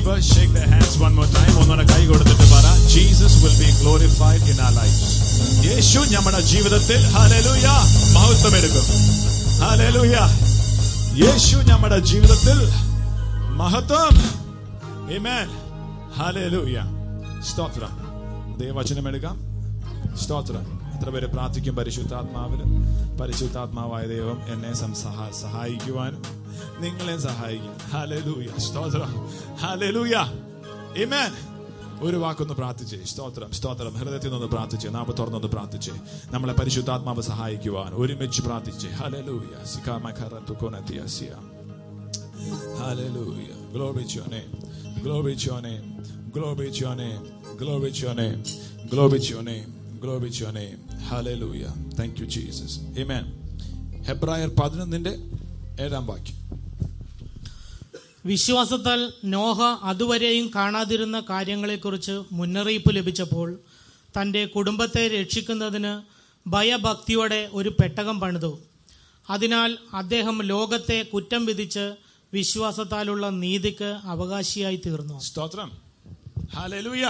neighbor, shake their hands one more time. ഒന്നുകൂടെ കൈ കൊടുത്തിട്ട് പറ Jesus will be glorified in our life യേശു നമ്മുടെ ജീവിതത്തിൽ ഹല്ലേലൂയ മഹത്വം എടുക്കും ഹല്ലേലൂയ യേശു നമ്മുടെ ജീവിതത്തിൽ മഹത്വം Amen. ഹല്ലേലൂയ സ്തോത്രം ദൈവവചനം എടുക്കാം സ്തോത്രം എത്ര പേര് പ്രാർത്ഥിക്കും പരിശുദ്ധാത്മാവിൽ പരിശുദ്ധാത്മാവായ ദൈവം എന്നെ സംസഹ- സഹായിക്കുവാനും നിങ്ങളെ സഹായിക്കും ഹല്ലേലൂയ സ്തോത്രം ഹല്ലേലൂയ Amen. ഒരു വാക്കൊന്ന് പ്രാർത്ഥിച്ചേ സ്തോത്രം സ്തോത്രം ഹൃദയത്തിൽ നിന്ന് പ്രാർത്ഥിച്ചേ നാമ തുറന്നൊന്ന് പ്രാർത്ഥിച്ചേ നമ്മളെ പരിശുദ്ധാത്മാവ് സഹായിക്കുവാൻ ഒരുമിച്ച് പ്രാർത്ഥിച്ചേ ഹല്ലേലൂയ സിക്കാമഖറത്തുകൊനത്തിയസിയ Hallelujah. Glory to your name. Glory to your name. Glory to your name. Glory to your name. Glory to your name. Glory to your name. Hallelujah. Thank you, Jesus. Amen. ഹെബ്രായർ പതിനൊന്നിന്റെ ഏഴാം വാക്യം വിശ്വാസത്താൽ നോഹ അതുവരെയും കാണാതിരുന്ന കാര്യങ്ങളെക്കുറിച്ച് മുന്നറിയിപ്പ് ലഭിച്ചപ്പോൾ തന്റെ കുടുംബത്തെ രക്ഷിക്കുന്നതിന് ഭയഭക്തിയോടെ ഒരു പെട്ടകം പണിതു അതിനാൽ അദ്ദേഹം ലോകത്തെ കുറ്റം വിധിച്ച് വിശ്വാസത്താലുള്ള നീതിക്ക് അവകാശിയായി തീർന്നു സ്തോത്രം ഹാലലൂയ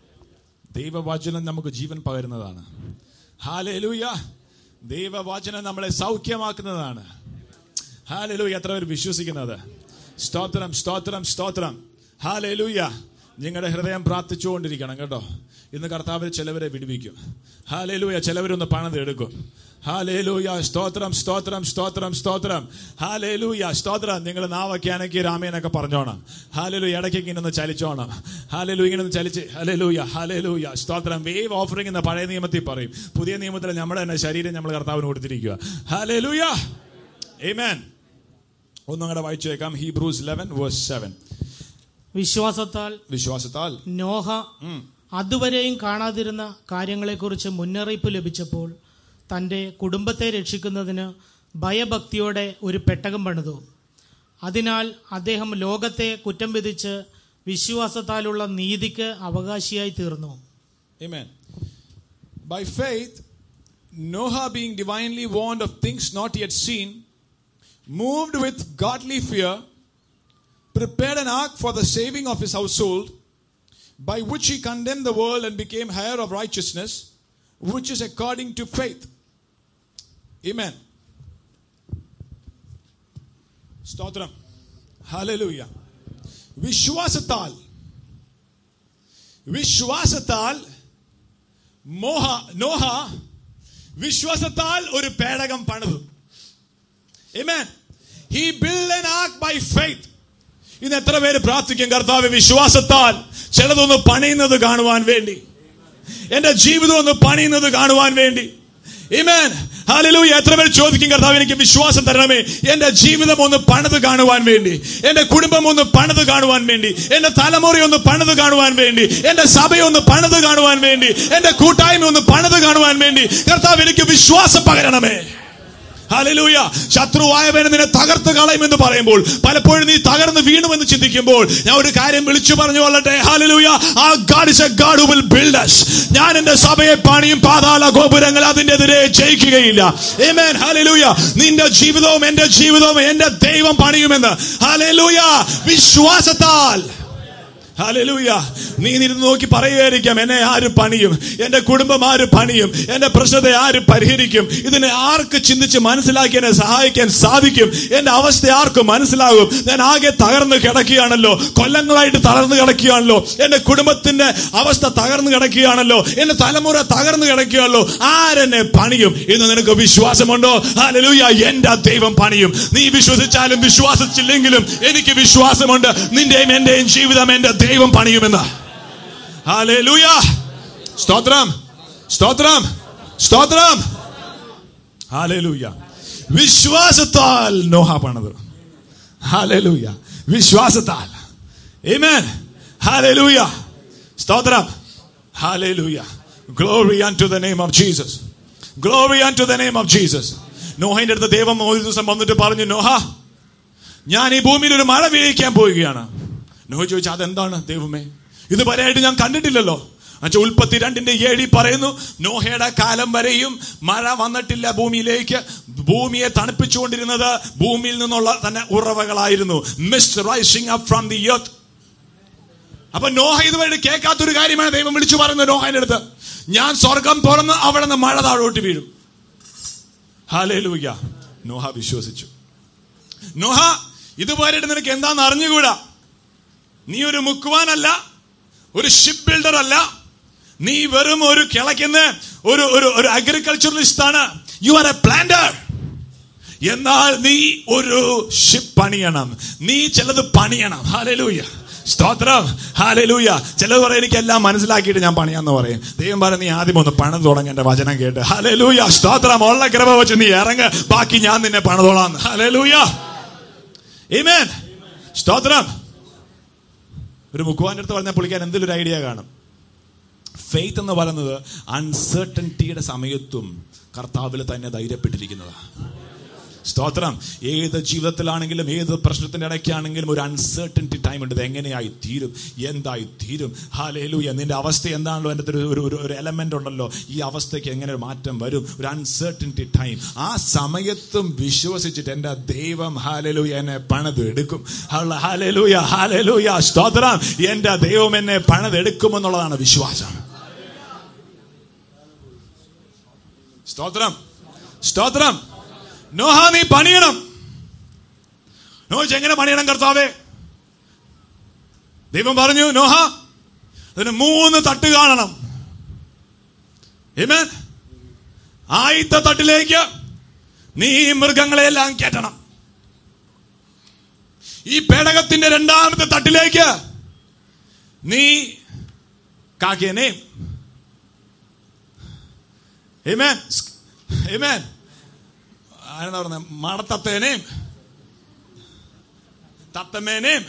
ദൈവവചനം നമുക്ക് ജീവൻ പകരുന്നതാണ് ഹാലലൂയ ദൈവവചനം നമ്മളെ സൗഖ്യമാക്കുന്നതാണ് ഹാലലൂയ എത്ര പേര് വിശ്വസിക്കുന്നത് സ്തോത്രം സ്തോത്രം സ്തോത്രം ഹാലലൂയ നിങ്ങളുടെ ഹൃദയം പ്രാർത്ഥിച്ചുകൊണ്ടിരിക്കണം കേട്ടോ ഇന്ന് കർത്താവ് ചിലവരെ വിടുവിക്കും ഹാലേലൂയ ചിലവരൊന്ന് പണിത് എടുക്കും ഹാലേലൂയ സ്തോത്രം സ്തോത്രം സ്തോത്രം സ്തോത്രം ഹാലേലൂയ സ്തോത്രം നിങ്ങൾ നാവൊക്കെ ആണെങ്കിൽ രാമേനൊക്കെ പറഞ്ഞോണം ഹാലേലു ഇടയ്ക്ക് ഇങ്ങനെ ഒന്ന് ചലിച്ചോണം ഹാലേലു ഇങ്ങനെ ഒന്ന് ചലിച്ച് ഹലേലൂയ ഹാലേലൂയ സ്തോത്രം വേവ് ഓഫറിംഗ് എന്ന പഴയ നിയമത്തിൽ പറയും പുതിയ നിയമത്തിൽ നമ്മുടെ തന്നെ ശരീരം നമ്മൾ കർത്താവിന് കൊടുത്തിരിക്കുക ഹാലേലൂയ Amen. ഒന്നും കൂടെ വായിച്ചേക്കാം ഹീബ്രൂസ് ലെവൻ വേഴ്സ് സെവൻ വിശ്വാസത്താൽ വിശ്വാസത്താൽ നോഹ അതുവരെയും കാണാതിരുന്ന കാര്യങ്ങളെക്കുറിച്ച് മുന്നറിയിപ്പ് ലഭിച്ചപ്പോൾ തന്റെ കുടുംബത്തെ രക്ഷിക്കുന്നതിന് ഭയഭക്തിയോടെ ഒരു പെട്ടകം പണിതു അതിനാൽ അദ്ദേഹം ലോകത്തെ കുറ്റം വിധിച്ച് വിശ്വാസത്താലുള്ള നീതിക്ക് അവകാശിയായി തീർന്നു Amen. By faith, Noah, being divinely warned of things not yet seen, moved with godly fear, prepared an ark for the saving of his household, by which he condemned the world and became heir of righteousness, which is according to faith. Amen. സ്തോത്രം hallelujah വിശ്വാസത്താൽ വിശ്വാസത്താൽ മോഹ നോഹ വിശ്വാസത്താൽ ഒരു പേടകം പണിതു Amen. He built an ark by faith. ഇന്ന് എത്ര പേര് പ്രാർത്ഥിക്കും കർത്താവ് വിശ്വാസത്താൽ ചിലതൊന്ന് പണിയുന്നത് കാണുവാൻ വേണ്ടി എന്റെ ജീവിതം ഒന്ന് പണിയുന്നത് കാണുവാൻ വേണ്ടി Amen. Hallelujah. എത്ര പേര് ചോദിക്കും കർത്താവ് എനിക്ക് വിശ്വാസം തരണമേ എന്റെ ജീവിതം ഒന്ന് പണിത് കാണുവാൻ വേണ്ടി എന്റെ കുടുംബം ഒന്ന് പണിത് കാണുവാൻ വേണ്ടി എന്റെ തലമുറ ഒന്ന് പണിത് കാണുവാൻ വേണ്ടി എന്റെ സഭയൊന്ന് പണിത് കാണുവാൻ വേണ്ടി എന്റെ കൂട്ടായ്മ ഒന്ന് പണിത് കാണുവാൻ വേണ്ടി കർത്താവ് എനിക്ക് വിശ്വാസം പകരണമേ ഹല്ലേലൂയ ശത്രുവായവനെ നിന്നെ തകർത്ത് കളയുമെന്ന് പറയുമ്പോൾ പലപ്പോഴും നീ തകർന്ന് വീണുമെന്ന് ചിന്തിക്കുമ്പോൾ ഞാൻ ഒരു കാര്യം വിളിച്ചു പറഞ്ഞു കൊള്ളട്ടെ ഹല്ലേലൂയ ആ God is a God will build us ഞാൻ എന്റെ സഭയെ പണിയും പാതാള ഗോപുരങ്ങൾ അതിനെതിരെ ജയിക്കുകയില്ല ആമേൻ ഹല്ലേലൂയ നിന്റെ ജീവിതവും എന്റെ ജീവിതവും എന്റെ ദൈവം പണിയുമെന്ന് ഹല്ലേലൂയ വിശ്വാസത്താൽ ഹല്ലേലൂയ നീ ഇരുന്ന് നോക്കി പറയുകയായിരിക്കാം എന്നെ ആര് പണിയും എന്റെ കുടുംബം ആര് പണിയും എന്റെ പ്രശ്നത്തെ ആര് പരിഹരിക്കും ഇതിനെ ആർക്ക് ചിന്തിച്ച് മനസ്സിലാക്കി എന്നെ സഹായിക്കാൻ സാധിക്കും എന്റെ അവസ്ഥ ആർക്ക് മനസ്സിലാകും ഞാൻ ആകെ തകർന്ന് കിടക്കുകയാണല്ലോ കൊല്ലങ്ങളായിട്ട് തളർന്ന് കിടക്കുകയാണല്ലോ എന്റെ കുടുംബത്തിന്റെ അവസ്ഥ തകർന്ന് കിടക്കുകയാണല്ലോ എന്റെ തലമുറ തകർന്ന് കിടക്കുകയാണല്ലോ ആരെന്നെ പണിയും ഇന്ന് നിനക്ക് വിശ്വാസമുണ്ടോ ഹല്ലേലൂയ എന്റെ ദൈവം പണിയും നീ വിശ്വസിച്ചാലും വിശ്വാസിച്ചില്ലെങ്കിലും എനിക്ക് വിശ്വാസമുണ്ട് നിന്റെയും എന്റെയും ജീവിതം എന്റെ ദൈവം പണിയുമെന്ന് ഹല്ലേലൂയ സ്തോത്രം സ്തോത്രം സ്തോത്രം ഹല്ലേലൂയ വിശ്വാസത്താൽ നോഹ പണിത് ഹല്ലേലൂയ വിശ്വാസത്താൽ ആമേൻ ഹല്ലേലൂയ സ്തോത്രം hallelujah glory unto the name of Jesus glory unto the name of Jesus നോഹയുടെ അടുത്ത് ദൈവം ഒരു ദിവസം വന്നിട്ട് പറഞ്ഞു നോഹ ഞാൻ ഈ ഭൂമിയിൽ ഒരു മഴ വീഴിക്കാൻ പോവുകയാണ് നോഹ ചോദിച്ചു അതെന്താണ് ദൈവമേ ഇതുവരെയായിട്ട് ഞാൻ കണ്ടിട്ടില്ലല്ലോ എന്നുവെച്ചാൽ ഉൽപ്പത്തി രണ്ടിന്റെ ഏഴി പറയുന്നു നോഹയുടെ കാലം വരെയും മഴ വന്നിട്ടില്ല ഭൂമിയിലേക്ക് ഭൂമിയെ തണുപ്പിച്ചുകൊണ്ടിരുന്നത് ഭൂമിയിൽ നിന്നുള്ള തന്നെ ഉറവകളായിരുന്നു mist rising up from the earth അപ്പൊ നോഹ ഇതുവരെ കേൾക്കാത്തൊരു കാര്യമാണ് ദൈവം വിളിച്ചു പറയുന്നത് നോഹന്റെ അടുത്ത് ഞാൻ സ്വർഗം തുറന്ന് അവിടെ നിന്ന് മഴ താഴോട്ട് വീഴും ഹാലേലൂയ നോഹ വിശ്വസിച്ചു നോഹ ഇതുവരെ നിനക്ക് എന്താന്ന് അറിഞ്ഞുകൂടാ നീ ഒരു മുക്കുവാനല്ല ഒരു ഷിപ്പ് ബിൽഡർ അല്ല നീ വെറും ഒരു കിളയ്ക്കുന്ന ഒരു ഒരു ഒരു അഗ്രികൾച്ചറലിസ്റ്റ് ആണ് യു ആർ എ പ്ലാന്റർ എന്നാൽ നീ ഒരു ഷിപ്പ് പണിയണം നീ ചിലത് പണിയണം ഹാലലൂയ സ്തോത്രം ഹാലലൂയ ചിലത് പറയും എനിക്ക് എല്ലാം മനസ്സിലാക്കിയിട്ട് ഞാൻ പണിയാന്ന് പറയും ദൈവം പറയും നീ ആദ്യം ഒന്ന് പണം തുടങ്ങ എന്റെ വചനം കേട്ട് ഹാലലൂയ സ്തോത്രം ഉള്ള കൃപ വെച്ച് നീ ഇറങ്ങ് ബാക്കി ഞാൻ നിന്നെ പണിതോളാം ഹാലലൂയ Amen. സ്തോത്രം ഒരു മുക്കുവാന്റെ അടുത്ത് പറഞ്ഞാൽ പുള്ളിക്കാൻ എന്തെങ്കിലും ഒരു ഐഡിയ കാണും ഫെയ്ത്ത് എന്ന് പറയുന്നത് അൺസർട്ടനിറ്റിയുടെ സമയത്തും കർത്താവിൽ തന്നെ ധൈര്യപ്പെട്ടിരിക്കുന്നതാണ് സ്തോത്രം ഏത് ജീവിതത്തിലാണെങ്കിലും ഏത് പ്രശ്നത്തിന്റെ ഇടയ്ക്കാണെങ്കിലും ഒരു അൺസർട്ടനിറ്റി ടൈം ഉണ്ട് ഇത് എങ്ങനെയായി തീരും എന്തായി തീരും ഹാലേലൂയ നിന്റെ അവസ്ഥ എന്താണല്ലോ എൻ്റെ ഒരു ഒരു ഒരു എലമെന്റ് ഉണ്ടല്ലോ ഈ അവസ്ഥയ്ക്ക് എങ്ങനെ ഒരു മാറ്റം വരും ഒരു അൺസർട്ടനിറ്റി ടൈം ആ സമയത്തും വിശ്വസിച്ചിട്ട് എൻ്റെ ദൈവം ഹാലലൂയ എന്നെ പണിതെടുക്കും ഹാലലൂയ ഹാലലൂയ സ്തോത്രം എൻ്റെ ദൈവം എന്നെ പണിതെടുക്കുമെന്നുള്ളതാണ് വിശ്വാസം സ്തോത്രം സ്തോത്രം നോഹ നീ പണിയണം നോഹ എങ്ങനെ പണിയണം കർത്താവേ ദൈവം പറഞ്ഞു നോഹ അതിന് മൂന്ന് തട്ട് കാണണം Amen. ആദ്യത്തെ തട്ടിലേക്ക് നീ മൃഗങ്ങളെല്ലാം കയറ്റണം ഈ പേടകത്തിന്റെ രണ്ടാമത്തെ തട്ടിലേക്ക് നീ കാക്കേനെയും Amen. Amen. ആരെന്താ പറഞ്ഞ മടത്തത്തേനെയും തത്തമ്മേനെയും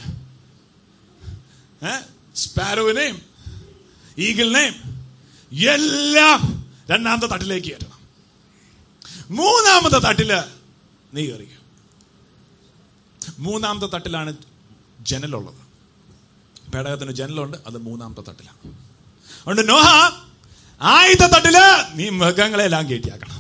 സ്പാരോവിനെയും ഈഗിളിനെയും എല്ലാം രണ്ടാമത്തെ തട്ടിലേക്ക് കയറ്റണം മൂന്നാമത്തെ തട്ടില് നീ കയറിക്കും മൂന്നാമത്തെ തട്ടിലാണ് ജനലുള്ളത് പേടകത്തിന് ജനലുണ്ട് അത് മൂന്നാമത്തെ തട്ടിലാണ് അതുകൊണ്ട് നോഹ ആദ്യത്തെ തട്ടില് നീ മൃഗങ്ങളെല്ലാം കയറ്റിയാക്കണം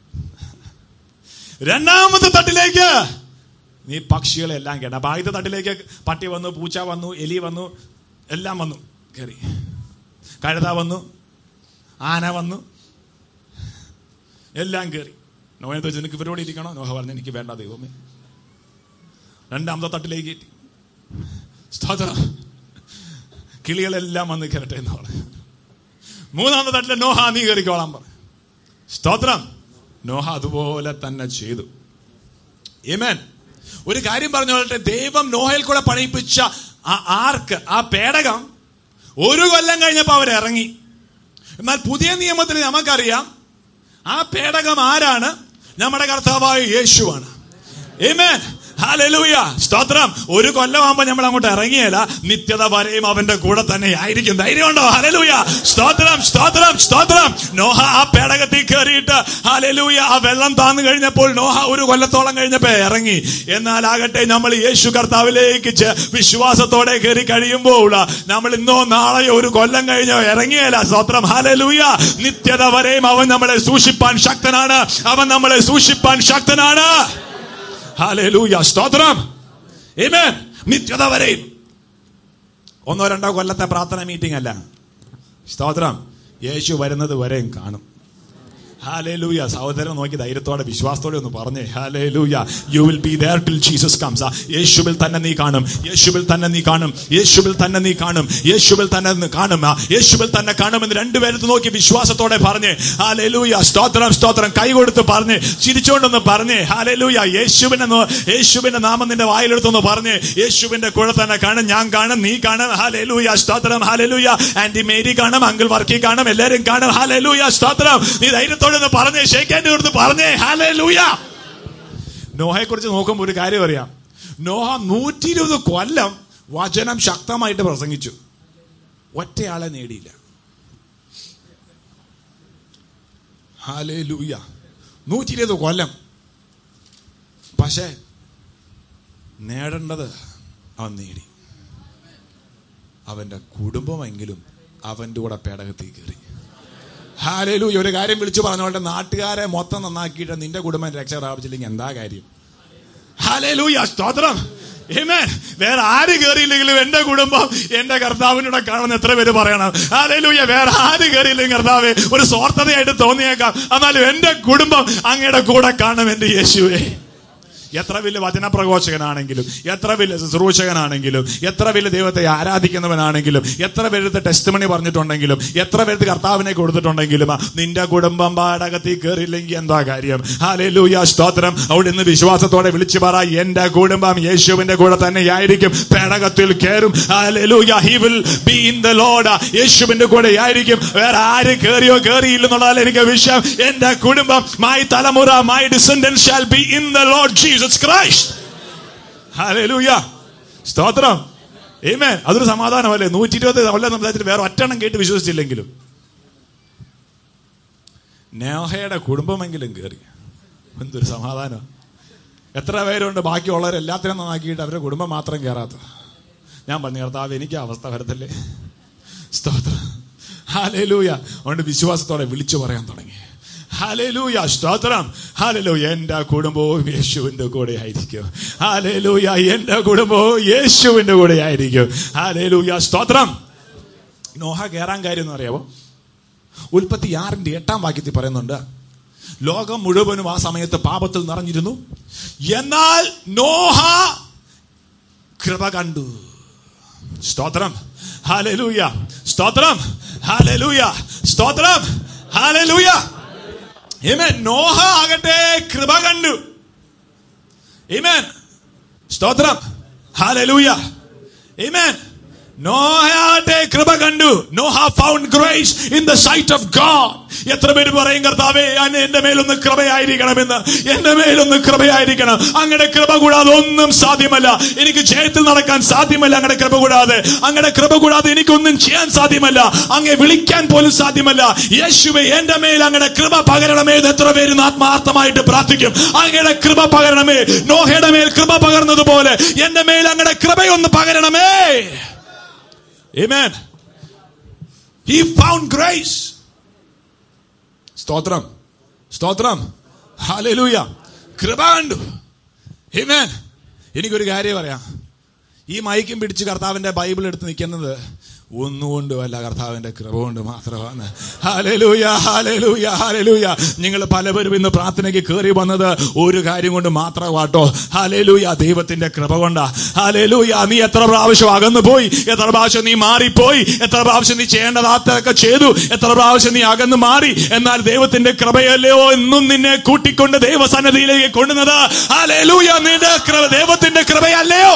രണ്ടാമത്തെ തട്ടിലേക്ക് നീ പക്ഷികളെ എല്ലാം കേട്ട അപ്പൊ ആദ്യത്തെ തട്ടിലേക്ക് പട്ടി വന്നു പൂച്ച വന്നു എലി വന്നു എല്ലാം വന്നു കയറി കഴുത വന്നു ആന വന്നു എല്ലാം കയറി നോഹത്തെ വെച്ച് നിനക്ക് ഇവരോട് ഇരിക്കണോ നോഹ പറഞ്ഞു എനിക്ക് വേണ്ട ദൈവമേ രണ്ടാമത്തെ തട്ടിലേക്ക് കയറ്റി സ്തോത്രം കിളികളെല്ലാം വന്ന് കയറട്ടെ എന്ന് പറഞ്ഞു മൂന്നാമത്തെ തട്ടിലെ നോഹ നീ കയറിക്കോളാൻ പറഞ്ഞു സ്തോത്രം നോഹ അതുപോലെ തന്നെ ചെയ്തു ഏമേൻ ഒരു കാര്യം പറഞ്ഞോട്ടെ ദൈവം നോഹയിൽ കൂടെ പണിയിപ്പിച്ച ആ ആർക്ക് ആ പേടകം ഒരു കൊല്ലം കഴിഞ്ഞപ്പോൾ അവർ ഇറങ്ങി എന്നാൽ പുതിയ നിയമത്തിൽ നമുക്കറിയാം ആ പേടകം ആരാണ് നമ്മുടെ കർത്താവായ യേശുവാണ് ഏമേൻ ഹാലലൂയ സ്തോത്രം ഒരു കൊല്ലമാകുമ്പോ നമ്മൾ അങ്ങോട്ട് ഇറങ്ങിയല്ല നിത്യത വരെയും അവന്റെ കൂടെ തന്നെ ആയിരിക്കും ധൈര്യമുണ്ടോ ഹലലൂയ സ്തോത്രം സ്തോത്രം സ്തോത്രം നോഹ ആ പേടകത്തിൽ കയറിയിട്ട് ഹാലലൂയ ആ വെള്ളം താന്നു കഴിഞ്ഞപ്പോൾ നോഹ ഒരു കൊല്ലത്തോളം കഴിഞ്ഞപ്പോ ഇറങ്ങി എന്നാൽ ആകട്ടെ നമ്മൾ യേശു കർത്താവിലേക്ക് ചെ- വിശ്വാസത്തോടെ കയറി കഴിയുമ്പോൾ നമ്മൾ ഇന്നോ നാളെയോ ഒരു കൊല്ലം കഴിഞ്ഞോ ഇറങ്ങിയല്ല സ്തോത്രം ഹാലലൂയ നിത്യത വരെയും അവൻ നമ്മളെ സൂക്ഷിപ്പാൻ ശക്തനാണ് അവൻ നമ്മളെ സൂക്ഷിപ്പാൻ ശക്തനാണ് ഹാലൂയ സ്തോത്രം Amen. നിത്യത വരെയും ഒന്നോ രണ്ടോ കൊല്ലത്തെ പ്രാർത്ഥന മീറ്റിംഗ് അല്ല സ്തോത്രം യേശു വരുന്നത് വരെയും കാണും ഹാലേലൂയ സഹോദരൻ നോക്കി ധൈര്യത്തോടെ വിശ്വാസത്തോടെ ഒന്ന് പറഞ്ഞേ hallelujah you will be there till Jesus comes യേശുവിൽ തന്നെ നീ കാണും യേശുവിൽ തന്നെ നീ കാണും യേശുവിൽ തന്നെ നീ കാണും യേശുവിൽ തന്നെ നീ കാണും ആ, യേശുവിൽ തന്നെ കാണുമെന്ന് രണ്ടുപേരത്ത് നോക്കി വിശ്വാസത്തോടെ പറഞ്ഞേ ഹാലേലൂയ സ്തോത്രം സ്തോത്രം കൈ കൊടുത്ത് പറഞ്ഞേ ചിരിച്ചോണ്ടൊന്ന് പറഞ്ഞേ ഹാലേലൂയ യേശുവിനെ നോ- യേശുവിന്റെ നാമം നിന്റെ വായിലെടുത്തൊന്ന് പറഞ്ഞേ യേശുവിന്റെ കൂടെ തന്നെ കാണും ഞാൻ കാണും നീ കാണും ഹാലേലൂയ സ്തോത്രം ഹാലേലൂയ ആന്റി മേരി കാണും അങ്കിൾ വർക്കി കാണും എല്ലാരും കാണും ഹാലേലൂയ സ്തോത്രം നീ ധൈര്യത്തോടെ ഒന്ന് പറഞ്ഞേ ഷേക്കാൻ്റെ കൊടുത്ത് പറഞ്ഞേ ഹാലേലൂയ നോഹയെ കുറിച്ച് നോക്കുമ്പോൾ ഒരു കാര്യം അറിയാം നോഹ നൂറ്റി ഇരുപത് കൊല്ലം വചനം ശക്തമായിട്ട് പ്രസംഗിച്ചു ഒറ്റയാളെ നേടിയില്ല ഹാലേലൂയ നൂറ്റി ഇരുപത് കൊല്ലം പക്ഷേ നേടേണ്ടത് അവൻ നേടി അവന്റെ കുടുംബമെങ്കിലും അവന്റെ കൂടെ പേടകത്തിൽ കയറി ഹാലേലൂയ ഒരു കാര്യം വിളിച്ചു പറഞ്ഞോട്ടെ നാട്ടുകാരെ മൊത്തം നന്നാക്കിയിട്ട് നിന്റെ കുടുംബം രക്ഷ പ്രാപിച്ചില്ലെങ്കിൽ എന്താ കാര്യം ഹാലേലൂയ സ്തോത്രം Amen. വേറെ ആര് കയറിയില്ലെങ്കിലും എന്റെ കുടുംബം എന്റെ കർത്താവിനൂടെ കാണുന്ന എത്ര പേര് പറയണം ഹാലലൂയ വേറെ ആര് കയറിയില്ലെങ്കിൽ കർത്താവെ ഒരു സ്വാർത്ഥതയായിട്ട് തോന്നിയേക്കാം എന്നാലും എന്റെ കുടുംബം അങ്ങയുടെ കൂടെ കാണും എന്റെ യേശുവേ എത്ര വലിയ വചനപ്രഘോഷകനാണെങ്കിലും എത്ര വലിയ ശുശ്രൂഷകനാണെങ്കിലും എത്ര വലിയ ദൈവത്തെ ആരാധിക്കുന്നവനാണെങ്കിലും എത്ര പേരത്തെ ടെസ്റ്റ് മണി പറഞ്ഞിട്ടുണ്ടെങ്കിലും എത്ര പേരത്ത് കർത്താവിനെ കൊടുത്തിട്ടുണ്ടെങ്കിലും ആ, നിന്റെ കുടുംബം പാടകത്തിൽ കയറിയില്ലെങ്കിൽ എന്താ കാര്യം ഹാലൂയ സ്തോത്രം അവിടെ നിന്ന് വിശ്വാസത്തോടെ വിളിച്ചു പറ എന്റെ കുടുംബം യേശുവിന്റെ കൂടെ തന്നെയായിരിക്കും പേടകത്തിൽ കയറും hallelujah he will be in the Lord യേശുവിന്റെ കൂടെ ആയിരിക്കും വേറെ ആര് കയറിയോ കയറിയില്ലെന്നുള്ളതല്ല എനിക്ക് വിഷയം എന്റെ കുടുംബം മൈ തലമുറ my descendant shall be in the Lord Jesus Christ hallelujah സ്തോത്രം ഏമേൻ അതൊരു സമാധാനമല്ലേ നൂറ്റി ഇരുപത് കൊല്ലം സംസാരിച്ചിട്ട് വേറെ ഒറ്റെണ്ണം കേട്ട് വിശ്വസിച്ചില്ലെങ്കിലും നേഹയുടെ കുടുംബമെങ്കിലും കയറി എന്തൊരു സമാധാനം എത്ര പേരുണ്ട് ബാക്കിയുള്ളവരെല്ലാത്തിനും നന്നാക്കിയിട്ട് അവരുടെ കുടുംബം മാത്രം കയറാത്ത ഞാൻ പറഞ്ഞു കർത്താവ് എനിക്ക് ആ അവസ്ഥ വരത്തില്ലേ സ്തോത്രം ഹാലേലൂയ അതുകൊണ്ട് വിശ്വാസത്തോടെ വിളിച്ചു പറയാൻ തുടങ്ങി ഹാലേലൂയ സ്തോത്രം ഹാലേലൂയ എന്റെ കുടുംബവും യേശുവിന്റെ കൂടെ ആയിരിക്കും ഹാലേലൂയ എന്റെ കുടുംബവും യേശുവിന്റെ കൂടെ ആയിരിക്കും ഹാലേലൂയ സ്തോത്രം നോഹ കയറാൻ കാര്യം എന്ന് അറിയാമോ ഉൽപ്പത്തി ആറിന്റെ എട്ടാം വാക്യത്തിൽ പറയുന്നുണ്ട് ലോകം മുഴുവനും ആ സമയത്ത് പാപത്തിൽ നിറഞ്ഞിരുന്നു എന്നാൽ നോഹ കൃപ കണ്ടു സ്തോത്രം ഹാലലൂയ സ്തോത്രം ഹാലലൂയ സ്തോത്രം ഹാലലൂയ Amen. നോഹ ആകട്ടെ കൃപ കണ്ടു Amen. സ്തോത്രം ഹാലലൂയ Amen. നോഹയാകട്ടെ കൃപ കണ്ടു Noah found grace in the sight of God എത്ര പേര് പറയും കർത്താവേ ഞാൻ എന്റെ മേലൊന്ന് കൃപയായിരിക്കണമെന്ന് എന്റെ മേലൊന്ന് കൃപയായിരിക്കണം അങ്ങയുടെ കൃപ കൂടാതെ ഒന്നും സാധ്യമല്ല എനിക്ക് ജയത്തിൽ നടക്കാൻ സാധ്യമല്ല അങ്ങയുടെ കൃപ കൂടാതെ അങ്ങയുടെ കൃപ കൂടാതെ എനിക്കൊന്നും ചെയ്യാൻ സാധ്യമല്ല അങ്ങെ വിളിക്കാൻ പോലും സാധ്യമല്ല യേശുവെ എന്റെ മേൽ അങ്ങയുടെ കൃപ പകരണമേ എന്ന് എത്ര പേര് ഇന്ന് ആത്മാർത്ഥമായിട്ട് പ്രാർത്ഥിക്കും അങ്ങയുടെ കൃപ പകരണമേ നോഹയുടെ മേൽ കൃപ പകർന്നതുപോലെ എന്റെ മേൽ അങ്ങയുടെ കൃപയൊന്ന് പകരണമേ Amen. He found grace. സ്തോത്രം സ്തോത്രം ഹാലലൂയ കൃപ കണ്ടു Amen. എനിക്കൊരു കാര്യം പറയാം ഈ മൈക്കും പിടിച്ച് കർത്താവിന്റെ ബൈബിൾ എടുത്ത് നിൽക്കുന്നത് ഒന്നുകൊണ്ടുമല്ല കർത്താവിന്റെ കൃപ കൊണ്ട് മാത്രമാണ് ഹാലലൂയ ഹാലലൂയ ഹാലലൂയ നിങ്ങൾ പലവരും ഇന്ന് പ്രാർത്ഥനയ്ക്ക് കയറി വന്നത് ഒരു കാര്യം കൊണ്ട് മാത്രമാട്ടോ ഹാലലൂയ ദൈവത്തിന്റെ കൃപ കൊണ്ടാ ഹാലലൂയ നീ എത്ര പ്രാവശ്യം അകന്നു പോയി എത്ര പ്രാവശ്യം നീ മാറിപ്പോയി എത്ര പ്രാവശ്യം നീ ചെയ്യേണ്ടതാത്തൊക്കെ ചെയ്തു എത്ര പ്രാവശ്യം നീ അകന്നു മാറി എന്നാൽ ദൈവത്തിന്റെ കൃപയല്ലയോ എന്നും നിന്നെ കൂട്ടിക്കൊണ്ട് ദൈവസന്നദ്ധിയിലേക്ക് കൊണ്ടുന്നത് ഹാലലൂയ നിന്റെ കൃപ ദൈവത്തിന്റെ കൃപയല്ലയോ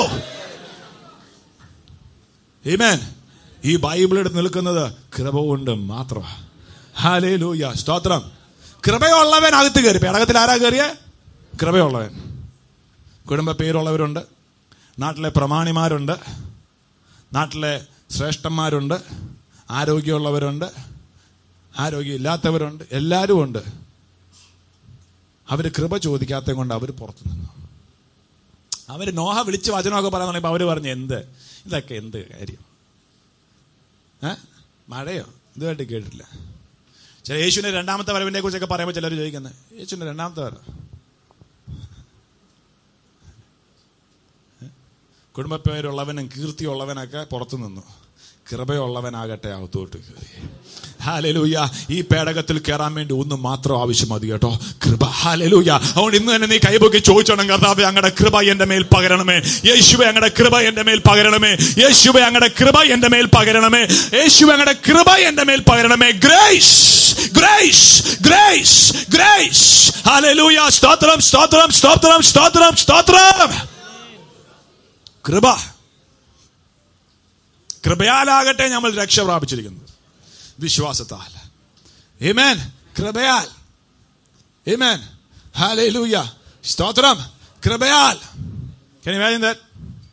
Amen. ഈ ബൈബിൾ എടുത്ത് നിൽക്കുന്നത് കൃപ കൊണ്ട് മാത്രമാണ് ഹാലേലൂയ സ്തോത്രം കൃപയുള്ളവൻ അകത്ത് കയറി പേടകത്തിൽ ആരാ കയറിയ കൃപയുള്ളവൻ കുടുംബ പേരുള്ളവരുണ്ട് നാട്ടിലെ പ്രമാണിമാരുണ്ട് നാട്ടിലെ ശ്രേഷ്ഠന്മാരുണ്ട് ആരോഗ്യമുള്ളവരുണ്ട് ആരോഗ്യമില്ലാത്തവരുണ്ട് എല്ലാവരും ഉണ്ട് അവർ കൃപ ചോദിക്കാത്തത് കൊണ്ട് അവർ പുറത്തു നിന്നു അവർ നോഹ വിളിച്ച് വചനമൊക്കെ പറയാൻ തുടങ്ങിയപ്പോൾ അവർ പറഞ്ഞു എന്ത് ഇതൊക്കെ എന്ത് കാര്യം ഏ മഴയോ ഇതുമായിട്ട് കേട്ടിട്ടില്ല ചില യേശുവിന്റെ രണ്ടാമത്തെ വരവിനെ കുറിച്ചൊക്കെ പറയുമ്പോൾ ചിലർ ചോദിക്കുന്നത് യേശുവിന്റെ രണ്ടാമത്തെ വരവ് കുടുംബപ്പേരുള്ളവനും കീർത്തിയുള്ളവനൊക്കെ പുറത്തു നിന്നു കൃപയുള്ളവനാകട്ടെ അകത്തോട്ട് കയറി ഹാലലൂയ ഈ പേടകത്തിൽ കയറാൻ വേണ്ടി ഒന്ന് മാത്രം ആവശ്യം മതി കേട്ടോ കൃപ ഹാലലൂയ അതുകൊണ്ട് ഇന്ന് തന്നെ നീ കൈപൊക്കി ചോദിച്ചോണം കർത്താവെ അങ്ങടെ കൃപ എന്റെ മേൽ പകരണമേ യേശുവെ അങ്ങടെ കൃപ എന്റെ മേൽ പകരണമേ യേശുവെ അങ്ങടെ കൃപ എന്റെ മേൽ പകരണമേ യേശുവെ അങ്ങടെ കൃപ എന്റെ മേൽ പകരണമേ grace grace grace grace hallelujah സ്തോത്രം സ്തോത്രം സ്തോത്രം സ്തോത്രം സ്തോത്രം കൃപ കൃപയാലാകട്ടെ നമ്മൾ രക്ഷ പ്രാപിച്ചിരിക്കുന്നത് വിശ്വാസത്താൽ Amen. കൃപയാൽ Amen. Hallelujah. സ്തോത്രം കൃപയാൽ Can you imagine that?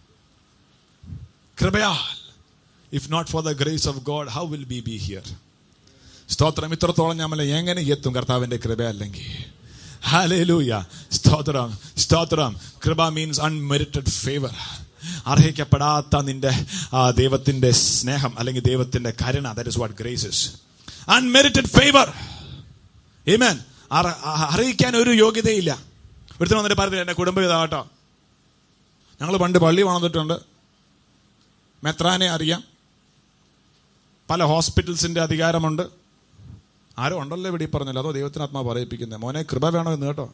കൃപയാൽ If not for the grace of God, how will we be here? സ്തോത്രം ഇത്രത്തോളം നമ്മൾ എങ്ങനെ എത്തും കർത്താവിന്റെ കൃപ അല്ലെങ്കിൽ ഹാലേലൂയ സ്തോത്രം സ്തോത്രം കൃപ മീൻസ് അൺമെറിറ്റഡ് ഫേവർ അർഹിക്കപ്പെടാത്ത നിന്റെ ആ, ദൈവത്തിന്റെ സ്നേഹം അല്ലെങ്കിൽ ദൈവത്തിന്റെ കരുണ that is what grace's unmerited favour amen അറിയിക്കാൻ ഒരു യോഗ്യതയില്ല ഒരുത്തരം വന്നിട്ട് പറഞ്ഞില്ല എന്റെ കുടുംബം ഇതാട്ടോ ഞങ്ങൾ പണ്ട് പള്ളി പണിതിട്ടുണ്ട് മെത്രാനെ അറിയാം പല ഹോസ്പിറ്റൽസിന്റെ അധികാരമുണ്ട് ആരോ ഉണ്ടല്ലോ ഇവിടെ ഈ പറഞ്ഞല്ലോ അതോ ദൈവത്തിന് ആത്മാ പറയിപ്പിക്കുന്നത് മോനെ കൃപ വേണോ എന്ന് കേട്ടോ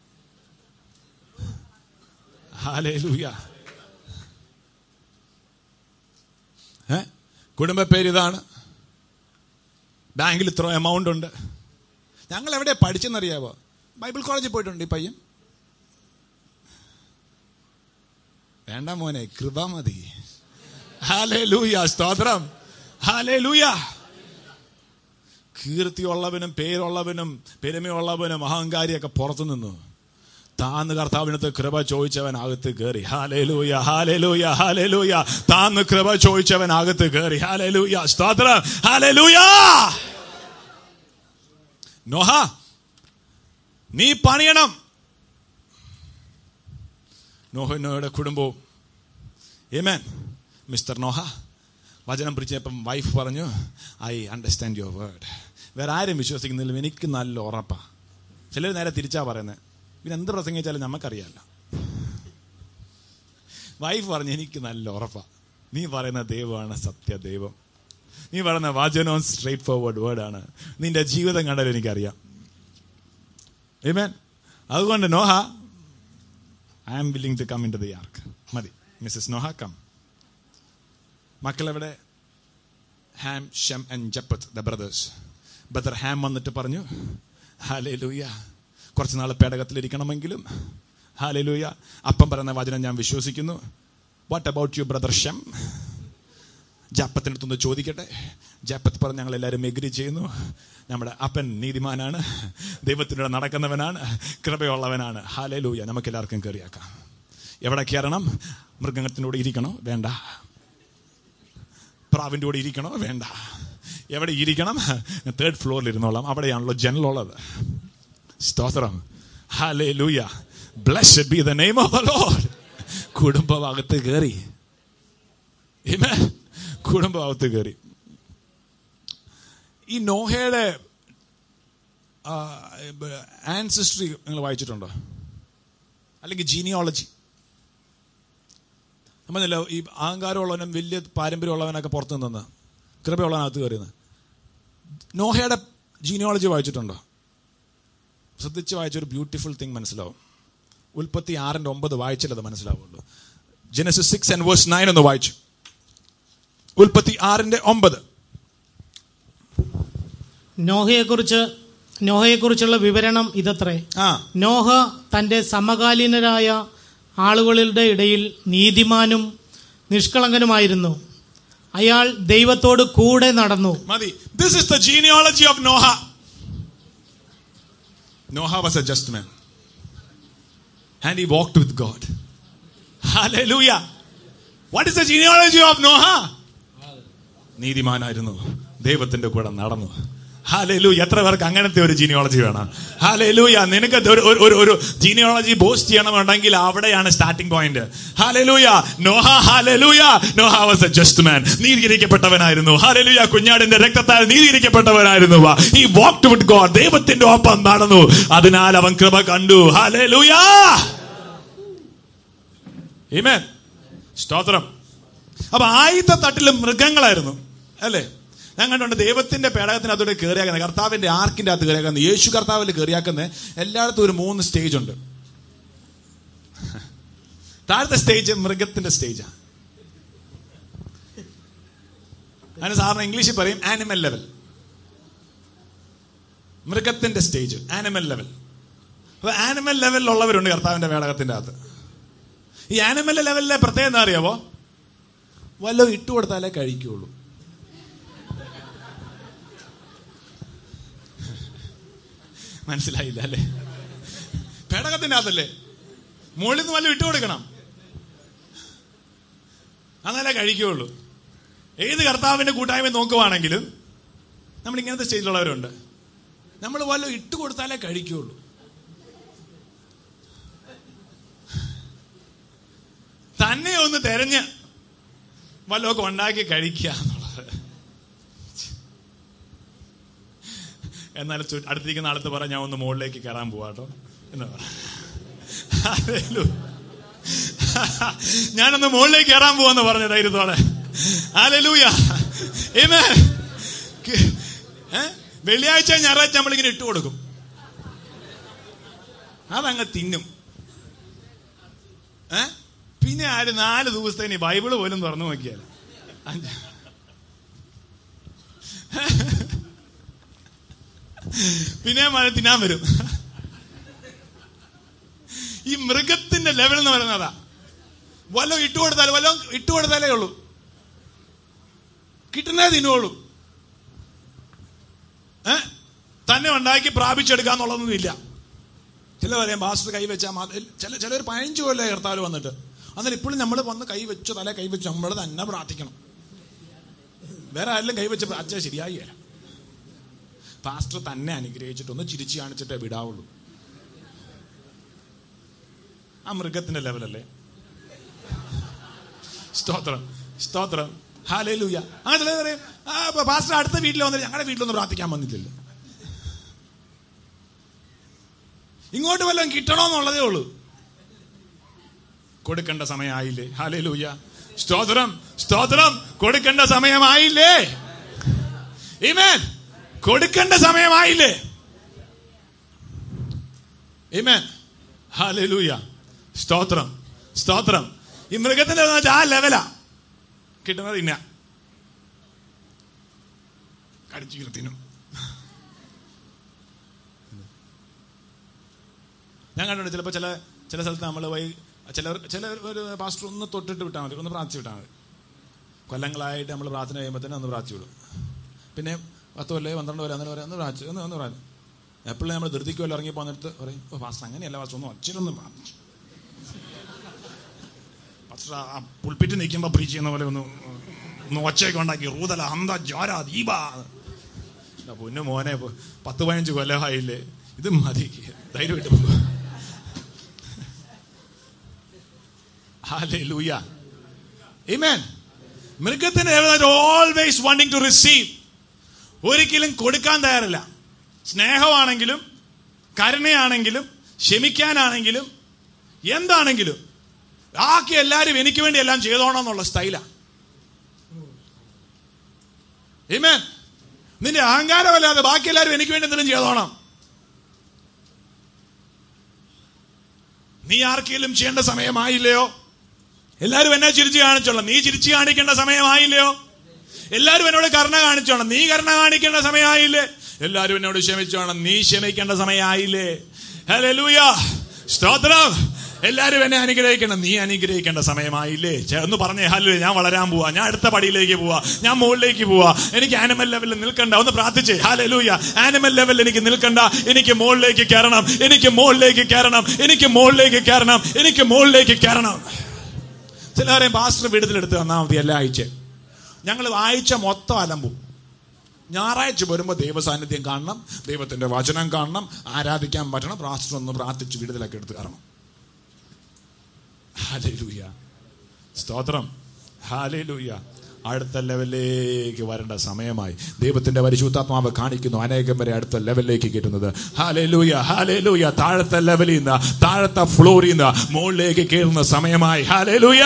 ഹാലേലൂയ ഏ കുടുംബ പേര് ഇതാണ് ബാങ്കിൽ ഇത്ര എമൗണ്ട് ഉണ്ട് ഞങ്ങൾ എവിടെ പഠിച്ചെന്നറിയാവോ ബൈബിൾ കോളേജിൽ പോയിട്ടുണ്ട് ഈ പയ്യൻ വേണ്ട മോനെ കൃപ മതി ഹാലേ ലൂയ സ്തോത്രം ഹാലേ ലൂയ കീർത്തിയുള്ളവനും പേരുള്ളവനും പെരുമയുള്ളവനും അഹങ്കാരിയൊക്കെ പുറത്തു നിന്നു താന്ന് കർത്താവിനത്ത് കൃപ ചോദിച്ചവൻ അകത്ത് കയറി ഹാലേലൂയ ഹാലേലൂയ ഹാലേലൂയ താന്ന് കൃപ ചോദിച്ചവൻ അകത്ത് കയറി ഹാലേലൂയ സ്തോത്രം ഹാലേലൂയ നോഹ നീ പണിയണം നോഹനോയുടെ കുടുംബവും ഏമേൻ മിസ്റ്റർ നോഹ വചനം പിടിച്ചപ്പം വൈഫ് പറഞ്ഞു ഐ അണ്ടർസ്റ്റാൻഡ് യുവർ വേർഡ് വേറെ ആരും വിശ്വസിക്കുന്നില്ല എനിക്ക് നല്ല ഉറപ്പാ ചിലർ നേരെ തിരിച്ചാ പറയുന്നത് പിന്നെ എന്ത് പ്രസംഗിച്ചാലും നമുക്കറിയാമല്ലോ വൈഫ് പറഞ്ഞു എനിക്ക് നല്ല ഉറപ്പാ നീ പറയുന്ന ദൈവമാണ് സത്യ ദൈവം നീ പറയുന്ന വചനവും സ്ട്രേറ്റ് ഫോർവേഡ് വേർഡാണ് നിന്റെ ജീവിതം കണ്ടാലും എനിക്കറിയാം ഏമേൻ അതുകൊണ്ട് Noah I am willing to come in to the ark മതി മിസ്സസ് നോഹ കം മക്കളെവിടെ Ham Shem and Japheth the brothers brother Ham വന്നിട്ട് പറഞ്ഞു ഹാലേ ലൂയ കുറച്ച് നാൾ പേടകത്തിലിരിക്കണമെങ്കിലും ഹാലേ ലൂയ അപ്പം പറയുന്ന വചനം ഞാൻ വിശ്വസിക്കുന്നു വാട്ട് അബൌട്ട് യു ബ്രദർ ഷം ജാപ്പത്തിൻ്റെ അടുത്തൊന്ന് ചോദിക്കട്ടെ ജാപ്പത്ത് പറഞ്ഞ് ഞങ്ങൾ എല്ലാവരും എഗ്രി ചെയ്യുന്നു നമ്മുടെ അപ്പൻ നീതിമാനാണ് ദൈവത്തിലൂടെ നടക്കുന്നവനാണ് കൃപയുള്ളവനാണ് ഹാലേ ലൂയ നമുക്ക് എല്ലാവർക്കും കയറിയാക്കാം എവിടെ കയറണം മൃഗത്തിനോട് ഇരിക്കണോ വേണ്ട പ്രാവിൻ്റെ കൂടെ ഇരിക്കണോ വേണ്ട എവിടെ ഇരിക്കണം തേർഡ് ഫ്ലോറിൽ ഇരുന്നോളാം അവിടെയാണല്ലോ ജനലുള്ളത് സ്തോത്രം hallelujah blessed be the name of the Lord കുടുംബഭാഗത്ത് കയറി Amen. കുടുംബഭാഗത്ത് കയറി ഈ നോഹയുടെ ആൻസിസ്ട്രി നിങ്ങൾ വായിച്ചിട്ടുണ്ടോ അല്ലെങ്കിൽ ജീനിയോളജി നമ്മളല്ലോ ഈ അഹങ്കാരമുള്ളവനും വലിയ പാരമ്പര്യമുള്ളവനൊക്കെ പുറത്തു നിന്ന് കൃപയുള്ളവനകത്ത് കയറിയെന്ന് നോഹയുടെ ജീനിയോളജി വായിച്ചിട്ടുണ്ടോ ശ്രദ്ധിച്ച് വായിച്ചൊരു ബ്യൂട്ടിഫുൾ തിങ് മനസ്സിലാവും ഉൽപ്പത്തി ആറിന്റെ ഒമ്പത് വായിച്ചാലത് മനസ്സിലാവുള്ളൂ Genesis six and verse nine ഒന്ന് വായിച്ചു ഉൽപ്പത്തി ആറിന്റെ ഒമ്പത് നോഹയെക്കുറിച്ച് നോഹയെക്കുറിച്ചുള്ള വിവരണം ഇതത്രേ ആ നോഹ തന്റെ സമകാലീനരായ ആളുകളുടെ ഇടയിൽ നീതിമാനും നിഷ്കളങ്കനുമായിരുന്നു അയാൾ ദൈവത്തോട് കൂടെ നടന്നു മതി this is the genealogy of Noah Noah was a just man and he walked with God Hallelujah. What is the genealogy of Noah? നീതിമാനായിരുന്നു ദൈവത്തിന്റെ കൂടെ നടന്നു ഹാലലൂയ എത്ര പേർക്ക് അങ്ങനത്തെ ഒരു ജീനിയോളജി വേണം ഹാലലൂയ നിനക്ക് ഒരു ഒരു- ഒരു ഒരു ജീനിയോളജി ബൂസ്റ്റ് ചെയ്യണമെന്നുണ്ടെങ്കിൽ അവിടെയാണ് starting point hallelujah Noah hallelujah Noah was a just man നീതികരിക്കപ്പെട്ടവനായിരുന്നു ഹാലലൂയ കുഞ്ഞാടിന്റെ രക്തത്താൽ നീതികരിക്കപ്പെട്ടവനായിരുന്നു ഈ വാക്ട് വിത്ത് ഗോഡ് ദൈവത്തിന്റെ ഒപ്പം നടന്നു അതിനാൽ അവൻ കൃപ കണ്ടു ഹാലലൂയ Amen. സ്തോത്രം അപ്പൊ ആദ്യത്തെ തട്ടില് മൃഗങ്ങളായിരുന്നു അല്ലേ ഞാൻ കണ്ടുണ്ട് ദൈവത്തിന്റെ പേടകത്തിനകത്തോടെ കയറിയാക്കുന്നത് കർത്താവിന്റെ ആർക്കിന്റെ അകത്ത് കയറിയാക്കുന്നത് യേശു കർത്താവിൽ കയറിയാക്കുന്നത് എല്ലായിടത്തും ഒരു മൂന്ന് സ്റ്റേജ് ഉണ്ട് താഴത്തെ സ്റ്റേജ് മൃഗത്തിന്റെ സ്റ്റേജാ അതിന് സാറിന് ഇംഗ്ലീഷിൽ പറയും ആനിമൽ ലെവൽ മൃഗത്തിന്റെ സ്റ്റേജ് ആനിമൽ ലെവൽ അപ്പൊ ആനിമൽ ലെവലിലുള്ളവരുണ്ട് കർത്താവിന്റെ പേടകത്തിന്റെ അകത്ത് ഈ ആനിമൽ ലെവലിലെ പ്രത്യേകം എന്താ അറിയാവോ വല്ലതും ഇട്ട് കൊടുത്താലേ കഴിക്കുള്ളൂ മനസ്സിലായില്ല അല്ലേ പേടകത്തിന്റെ അകത്തല്ലേ മുകളിൽ നിന്ന് വല്ലതും ഇട്ട് കൊടുക്കണം എന്നാലേ കഴിക്കുള്ളൂ ഏത് കർത്താവിന്റെ കൂട്ടായ്മ നോക്കുവാണെങ്കിലും നമ്മൾ ഇങ്ങനത്തെ സ്റ്റേജിലുള്ളവരുണ്ട് നമ്മൾ വല്ലതും ഇട്ട് കൊടുത്താലേ കഴിക്കുള്ളൂ തന്നെ ഒന്ന് തെരഞ്ഞ് വല്ലതൊക്കെ ഉണ്ടാക്കി കഴിക്കുക എന്നുള്ളത് എന്നാൽ ചു- അടുത്തിരിക്കുന്ന ആളത്ത് പറ ഞാൻ ഒന്ന് മുകളിലേക്ക് കയറാൻ പോവാട്ടോ എന്ന് പറ Hallelujah. ഞാനൊന്ന് മുകളിലേക്ക് കയറാൻ പോവാന്ന് പറഞ്ഞ ധൈര്യത്തോടെ ഹാലലൂയ Amen. ഏ? വെള്ളിയാഴ്ച ഞായറാഴ്ച നമ്മളിങ്ങനെ ഇട്ട് കൊടുക്കും അതങ്ങ് തിന്നും ഏ പിന്നെ ആര് നാല് ദിവസത്തേന് ബൈബിള് പോലും തുറന്നു നോക്കിയാൽ അഞ്ച് പിന്നെ മഴ തിന്നാൻ വരും ഈ മൃഗത്തിന്റെ ലെവൽ എന്ന് പറയുന്നത് അതാ വല്ലതും ഇട്ട് കൊടുത്താൽ വല്ലതും ഇട്ട് കൊടുത്താലേ ഉള്ളൂ കിട്ടുന്നേ തിന്നുള്ളൂ ഏ തന്നെ ഉണ്ടാക്കി പ്രാപിച്ചെടുക്കാന്നുള്ളതൊന്നും ഇല്ല ചില പറയാം മാസ്റ്റർ കൈവച്ചാൽ മാത്രം ചില ചിലർ പതിനഞ്ച് കൊല്ലം കർത്താവ് വന്നിട്ട് അന്നേരം ഇപ്പോഴും നമ്മൾ വന്ന് കൈവച്ചു തല കൈവച്ചു നമ്മൾ തന്നെ പ്രാർത്ഥിക്കണം വേറെ ആരെങ്കിലും കൈവച്ച് പ്രാർത്ഥിച്ചാൽ ശരിയായില്ല പാസ്റ്റർ തന്നെ അനുഗ്രഹിച്ചിട്ടൊന്ന് ചിരിച്ചു കാണിച്ചിട്ടേ വിടാവുള്ളൂ ആ മൃഗത്തിന്റെ ലെവലല്ലേ സ്തോത്രം സ്തോത്രം ഹാലേലൂയ അങ്ങനെ ചിലർ പറയും ആ ഇപ്പൊ പാസ്റ്റർ അടുത്ത വീട്ടിൽ വന്നിട്ട് ഞങ്ങളുടെ വീട്ടിലൊന്നും പ്രാർത്ഥിക്കാൻ വന്നിട്ടില്ല ഇങ്ങോട്ട് വല്ലതും കിട്ടണോന്നുള്ളതേ ഉള്ളൂ കൊടുക്കേണ്ട സമയമായില്ലേ ഹാലേലൂയ സ്തോത്രം സ്തോത്രം കൊടുക്കേണ്ട സമയമായില്ലേ ഈമേൻ കൊടുക്കേണ്ട സമയമായില്ലേ ഈമേൻ ഹാലേലൂയ സ്തോത്രം സ്തോത്രം ഈ മൃഗത്തിന്റെ എന്ന് വെച്ചാൽ ആ ലെവലാ കിട്ടുന്നത് ഇന്ന കടിച്ചു കീർത്തിനും ഞാൻ കണ്ടിട്ടുണ്ട് ചിലപ്പോൾ ചില ചില സ്ഥലത്ത് നമ്മൾ വൈ ചിലർ ചില ഒരു പാസ്റ്റർ ഒന്ന് തൊട്ടിട്ട് വിട്ടാൽ മതി ഒന്ന് പ്രാർത്ഥിച്ച് വിട്ടാൽ മതി കൊല്ലങ്ങളായിട്ട് നമ്മൾ പ്രാർത്ഥന കഴിയുമ്പോൾ തന്നെ ഒന്ന് പ്രാർത്ഥിച്ചു വിടും പിന്നെ പത്ത് കൊല്ലേ പന്ത്രണ്ട് കൊല്ലം അങ്ങനെ പറയാം ഒന്ന് പ്രാർത്ഥിച്ചു ഒന്ന് ഒന്ന് പ്രാർത്ഥിച്ചു എപ്പോഴും നമ്മൾ ധൃതിക്ക് വല്ല ഇറങ്ങി പോകുന്നിടത്ത് പറയും ഓ പാസ്റ്റർ അങ്ങനെയല്ല പാസ്റ്റർ ഒന്ന് ഒച്ചയിലൊന്നും പ്രാർത്ഥിച്ചു പാസ്റ്റർ ആ പുൽപ്പിറ്റ് നിൽക്കുമ്പോൾ പ്രീച്ച് ചെയ്യുന്ന പോലെ ഒന്ന് ഒന്ന് ഒച്ചയൊക്കെ ഉണ്ടാക്കി റൂതല ഹന്ത ജ്വാര ദീപ എന്റെ പൊന്നു മോനെ ഇപ്പൊ പത്ത് പതിനഞ്ച് കൊല്ലമായില്ലേ ഇത് മതി ധൈര്യമായിട്ട് പോകുക Hallelujah. Amen. മൃഗത്തിന് ഓൾവേസ് വാണ്ടിങ് ടു റിസീവ് ഒരിക്കലും കൊടുക്കാൻ തയ്യാറില്ല സ്നേഹമാണെങ്കിലും കരുണയാണെങ്കിലും ക്ഷമിക്കാനാണെങ്കിലും എന്താണെങ്കിലും ബാക്കി എല്ലാവരും എനിക്ക് വേണ്ടി എല്ലാം ചെയ്തോണം എന്നുള്ള സ്റ്റൈലാ Amen. നിന്റെ അഹങ്കാരമല്ലാതെ ബാക്കി എല്ലാവരും എനിക്ക് വേണ്ടി എന്തെങ്കിലും ചെയ്തോണം നീ ആർക്കെങ്കിലും ചെയ്യേണ്ട സമയമായില്ലയോ എല്ലാരും എന്നെ ചിരിച്ചു കാണിച്ചോളാം നീ ചിരിച്ചു കാണിക്കേണ്ട സമയമായില്ലയോ എല്ലാരും എന്നോട് കരുണ കാണിച്ചോണം നീ കരുണ കാണിക്കേണ്ട സമയമായില്ലേ എല്ലാരും എന്നോട് ക്ഷമിച്ചോണം നീ ക്ഷമിക്കേണ്ട സമയമായില്ലേ ഹല്ലേലൂയ സ്തോത്രം എല്ലാരും എന്നെ അനുഗ്രഹിക്കണം നീ അനുഗ്രഹിക്കേണ്ട സമയമായില്ലേ ചെ- ഒന്ന് പറഞ്ഞേ ഹല്ലേ ഞാൻ വളരാൻ പോവാ ഞാൻ അടുത്ത പടിയിലേക്ക് പോവാ ഞാൻ മുകളിലേക്ക് പോവാ എനിക്ക് ആനിമൽ ലെവലിൽ നിൽക്കണ്ട ഒന്ന് പ്രാർത്ഥിച്ചേ ഹാലലൂയ ആനിമൽ ലെവലിൽ എനിക്ക് നിൽക്കണ്ട എനിക്ക് മുകളിലേക്ക് കയറണം എനിക്ക് മുകളിലേക്ക് കയറണം എനിക്ക് മുകളിലേക്ക് കയറണം എനിക്ക് മുകളിലേക്ക് കയറണം ചിലവരെയും പാസ്റ്റർ വീട്ടിലെടുത്ത് തന്നാൽ മതി എല്ലാ ആഴ്ച ഞങ്ങൾ ആഴ്ച മൊത്തം അലമ്പും ഞായറാഴ്ച വരുമ്പോൾ ദൈവസാന്നിധ്യം കാണണം ദൈവത്തിന്റെ വചനം കാണണം ആരാധിക്കാൻ പറ്റണം പാസ്റ്റർ ഒന്ന് പ്രാർത്ഥിച്ച് വീട്ടിലൊക്കെ എടുത്ത് കയറണം ഹാലൂയ സ്തോത്രം ഹാലൂയ അടുത്ത ലെവലിലേക്ക് വരേണ്ട സമയമായി ദൈവത്തിന്റെ പരിശുദ്ധാത്മാവ് കാണിക്കുന്നു അനേകം വരെ അടുത്ത ലെവലിലേക്ക് കയറ്റുന്നത് ഹാലൂയ ഹാലൂയ താഴത്തെ ലെവലിൽ നിന്ന് താഴത്തെ ഫ്ലോറിൽ നിന്ന് മുകളിലേക്ക് കയറുന്ന സമയമായി ഹാലൂയ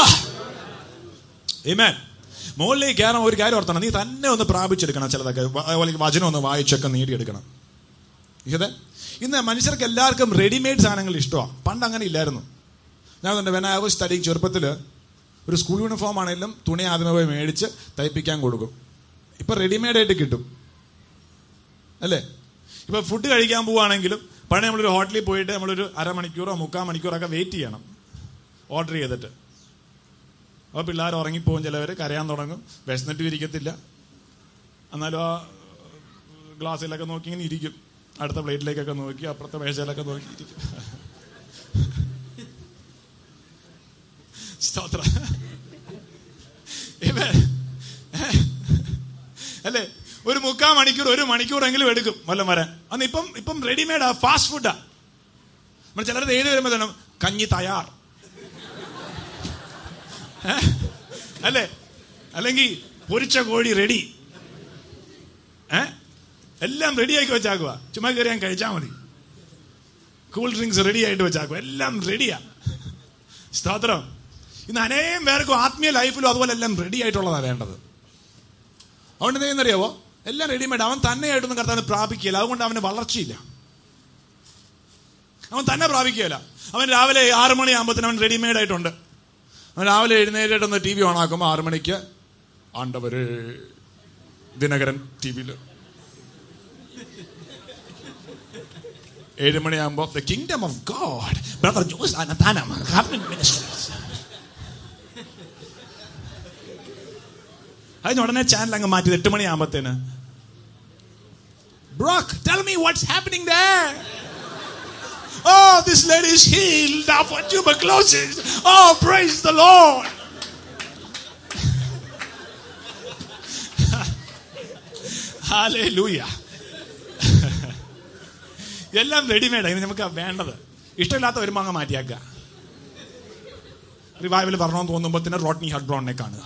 Amen. മുകളിലേക്ക് കയറാൻ ഒരു കാര്യം ഓർത്തണം നീ തന്നെ ഒന്ന് പ്രാപിച്ചെടുക്കണം ചിലതൊക്കെ വ- അതുപോലെ വചനം ഒന്ന് വായിച്ചൊക്കെ നേടിയെടുക്കണം ഇതെ ഇന്ന് മനുഷ്യർക്ക് എല്ലാവർക്കും റെഡിമെയ്ഡ് സാധനങ്ങൾ ഇഷ്ടമാണ് പണ്ട് അങ്ങനെ ഇല്ലായിരുന്നു ഞാൻ തന്നെ വെൻ ഐ വാസ് സ്റ്റഡിങ് ചെറുപ്പത്തിൽ ഒരു സ്കൂൾ യൂണിഫോം ആണെങ്കിലും തുണി ആദ്യമേ പോയി മേടിച്ച് തയ്പ്പിക്കാൻ കൊടുക്കും ഇപ്പൊ റെഡിമെയ്ഡ് ആയിട്ട് കിട്ടും അല്ലേ ഇപ്പൊ ഫുഡ് കഴിക്കാൻ പോവുകയാണെങ്കിലും പണ്ട് നമ്മളൊരു ഹോട്ടലിൽ പോയിട്ട് നമ്മളൊരു അരമണിക്കൂറോ മുക്കാൽ മണിക്കൂറോ ഒക്കെ വെയിറ്റ് ചെയ്യണം ഓർഡർ ചെയ്തിട്ട് അപ്പോൾ പിള്ളേർ ഉറങ്ങിപ്പോകും ചിലവർ കരയാൻ തുടങ്ങും വിശന്നിട്ട് ഇരിക്കത്തില്ല എന്നാലും ആ ഗ്ലാസ്സിലൊക്കെ നോക്കി ഇങ്ങനെ ഇരിക്കും അടുത്ത പ്ലേറ്റിലേക്കൊക്കെ നോക്കി അപ്പുറത്തെ മേശയിലൊക്കെ നോക്കി ഇരിക്കും സ്തോത്ര അല്ലേ ഒരു മുക്കാൽ മണിക്കൂർ ഒരു മണിക്കൂറെങ്കിലും എടുക്കും വല്ലം വരാൻ അന്ന് ഇപ്പം ഇപ്പം റെഡിമെയ്ഡാ ഫാസ്റ്റ് ഫുഡാ നമ്മൾ ചിലർ എഴുതി വരുമ്പോൾ തന്നെ കഞ്ഞി തയ്യാർ ഏ? അല്ലേ അല്ലെങ്കിൽ പൊരിച്ച കോഴി റെഡി ഏ എല്ലാം റെഡിയാക്കി വെച്ചാക്കുക ചുമ്മാ കയറി ഞാൻ കഴിച്ചാൽ മതി കൂൾ ഡ്രിങ്ക്സ് റെഡി ആയിട്ട് വെച്ചാക്കുക എല്ലാം റെഡിയാ സ്തോത്രം ഇന്ന് അനേകം പേർക്കും ആത്മീയ ലൈഫിലും അതുപോലെ എല്ലാം റെഡി ആയിട്ടുള്ളതാണ് വേണ്ടത് അതുകൊണ്ട് എന്തെന്നറിയാവോ എല്ലാം റെഡിമെയ്ഡ് അവൻ തന്നെയായിട്ടൊന്നും കർത്താവിന് പ്രാപിക്കില്ല അതുകൊണ്ട് അവന് വളർച്ചയില്ല അവൻ തന്നെ പ്രാപിക്കുകയില്ല അവൻ രാവിലെ ആറ് മണിയാകുമ്പോഴത്തേനും അവൻ റെഡിമെയ്ഡ് ആയിട്ടുണ്ട് അവൻ രാവിലെ എഴുന്നേറ്റിട്ടൊന്ന് ടി വി ഓൺ ആക്കുമ്പോൾ ആറ് മണിക്ക് ആണ്ടവര് ദിനകരൻ ടി വിയിൽ ഏഴ് മണിയാകുമ്പോൾ the kingdom of God brother Jose Ananthanam ministers അതിന് ഉടനെ ചാനൽ അങ്ങ് മാറ്റി എട്ട് മണിയാകുമ്പത്തേന് ബ്രോക്ക് tell me what's happening there Oh, this lady is healed of tuberculosis. Oh, praise the Lord. Hallelujah. എല്ലാം റെഡിമെയ്ഡ് ഇനി നമുക്ക് വേണ്ടത് ഇഷ്ടമില്ലാത്ത വരുമ്പോൾ അങ്ങ് മാറ്റിയാക്കുക റിവൈവൽ വരണമെന്ന് തോന്നുമ്പോൾ തന്നെ റോട്ട്നി ഹഡ്ബ്രോണിനെ കാണുക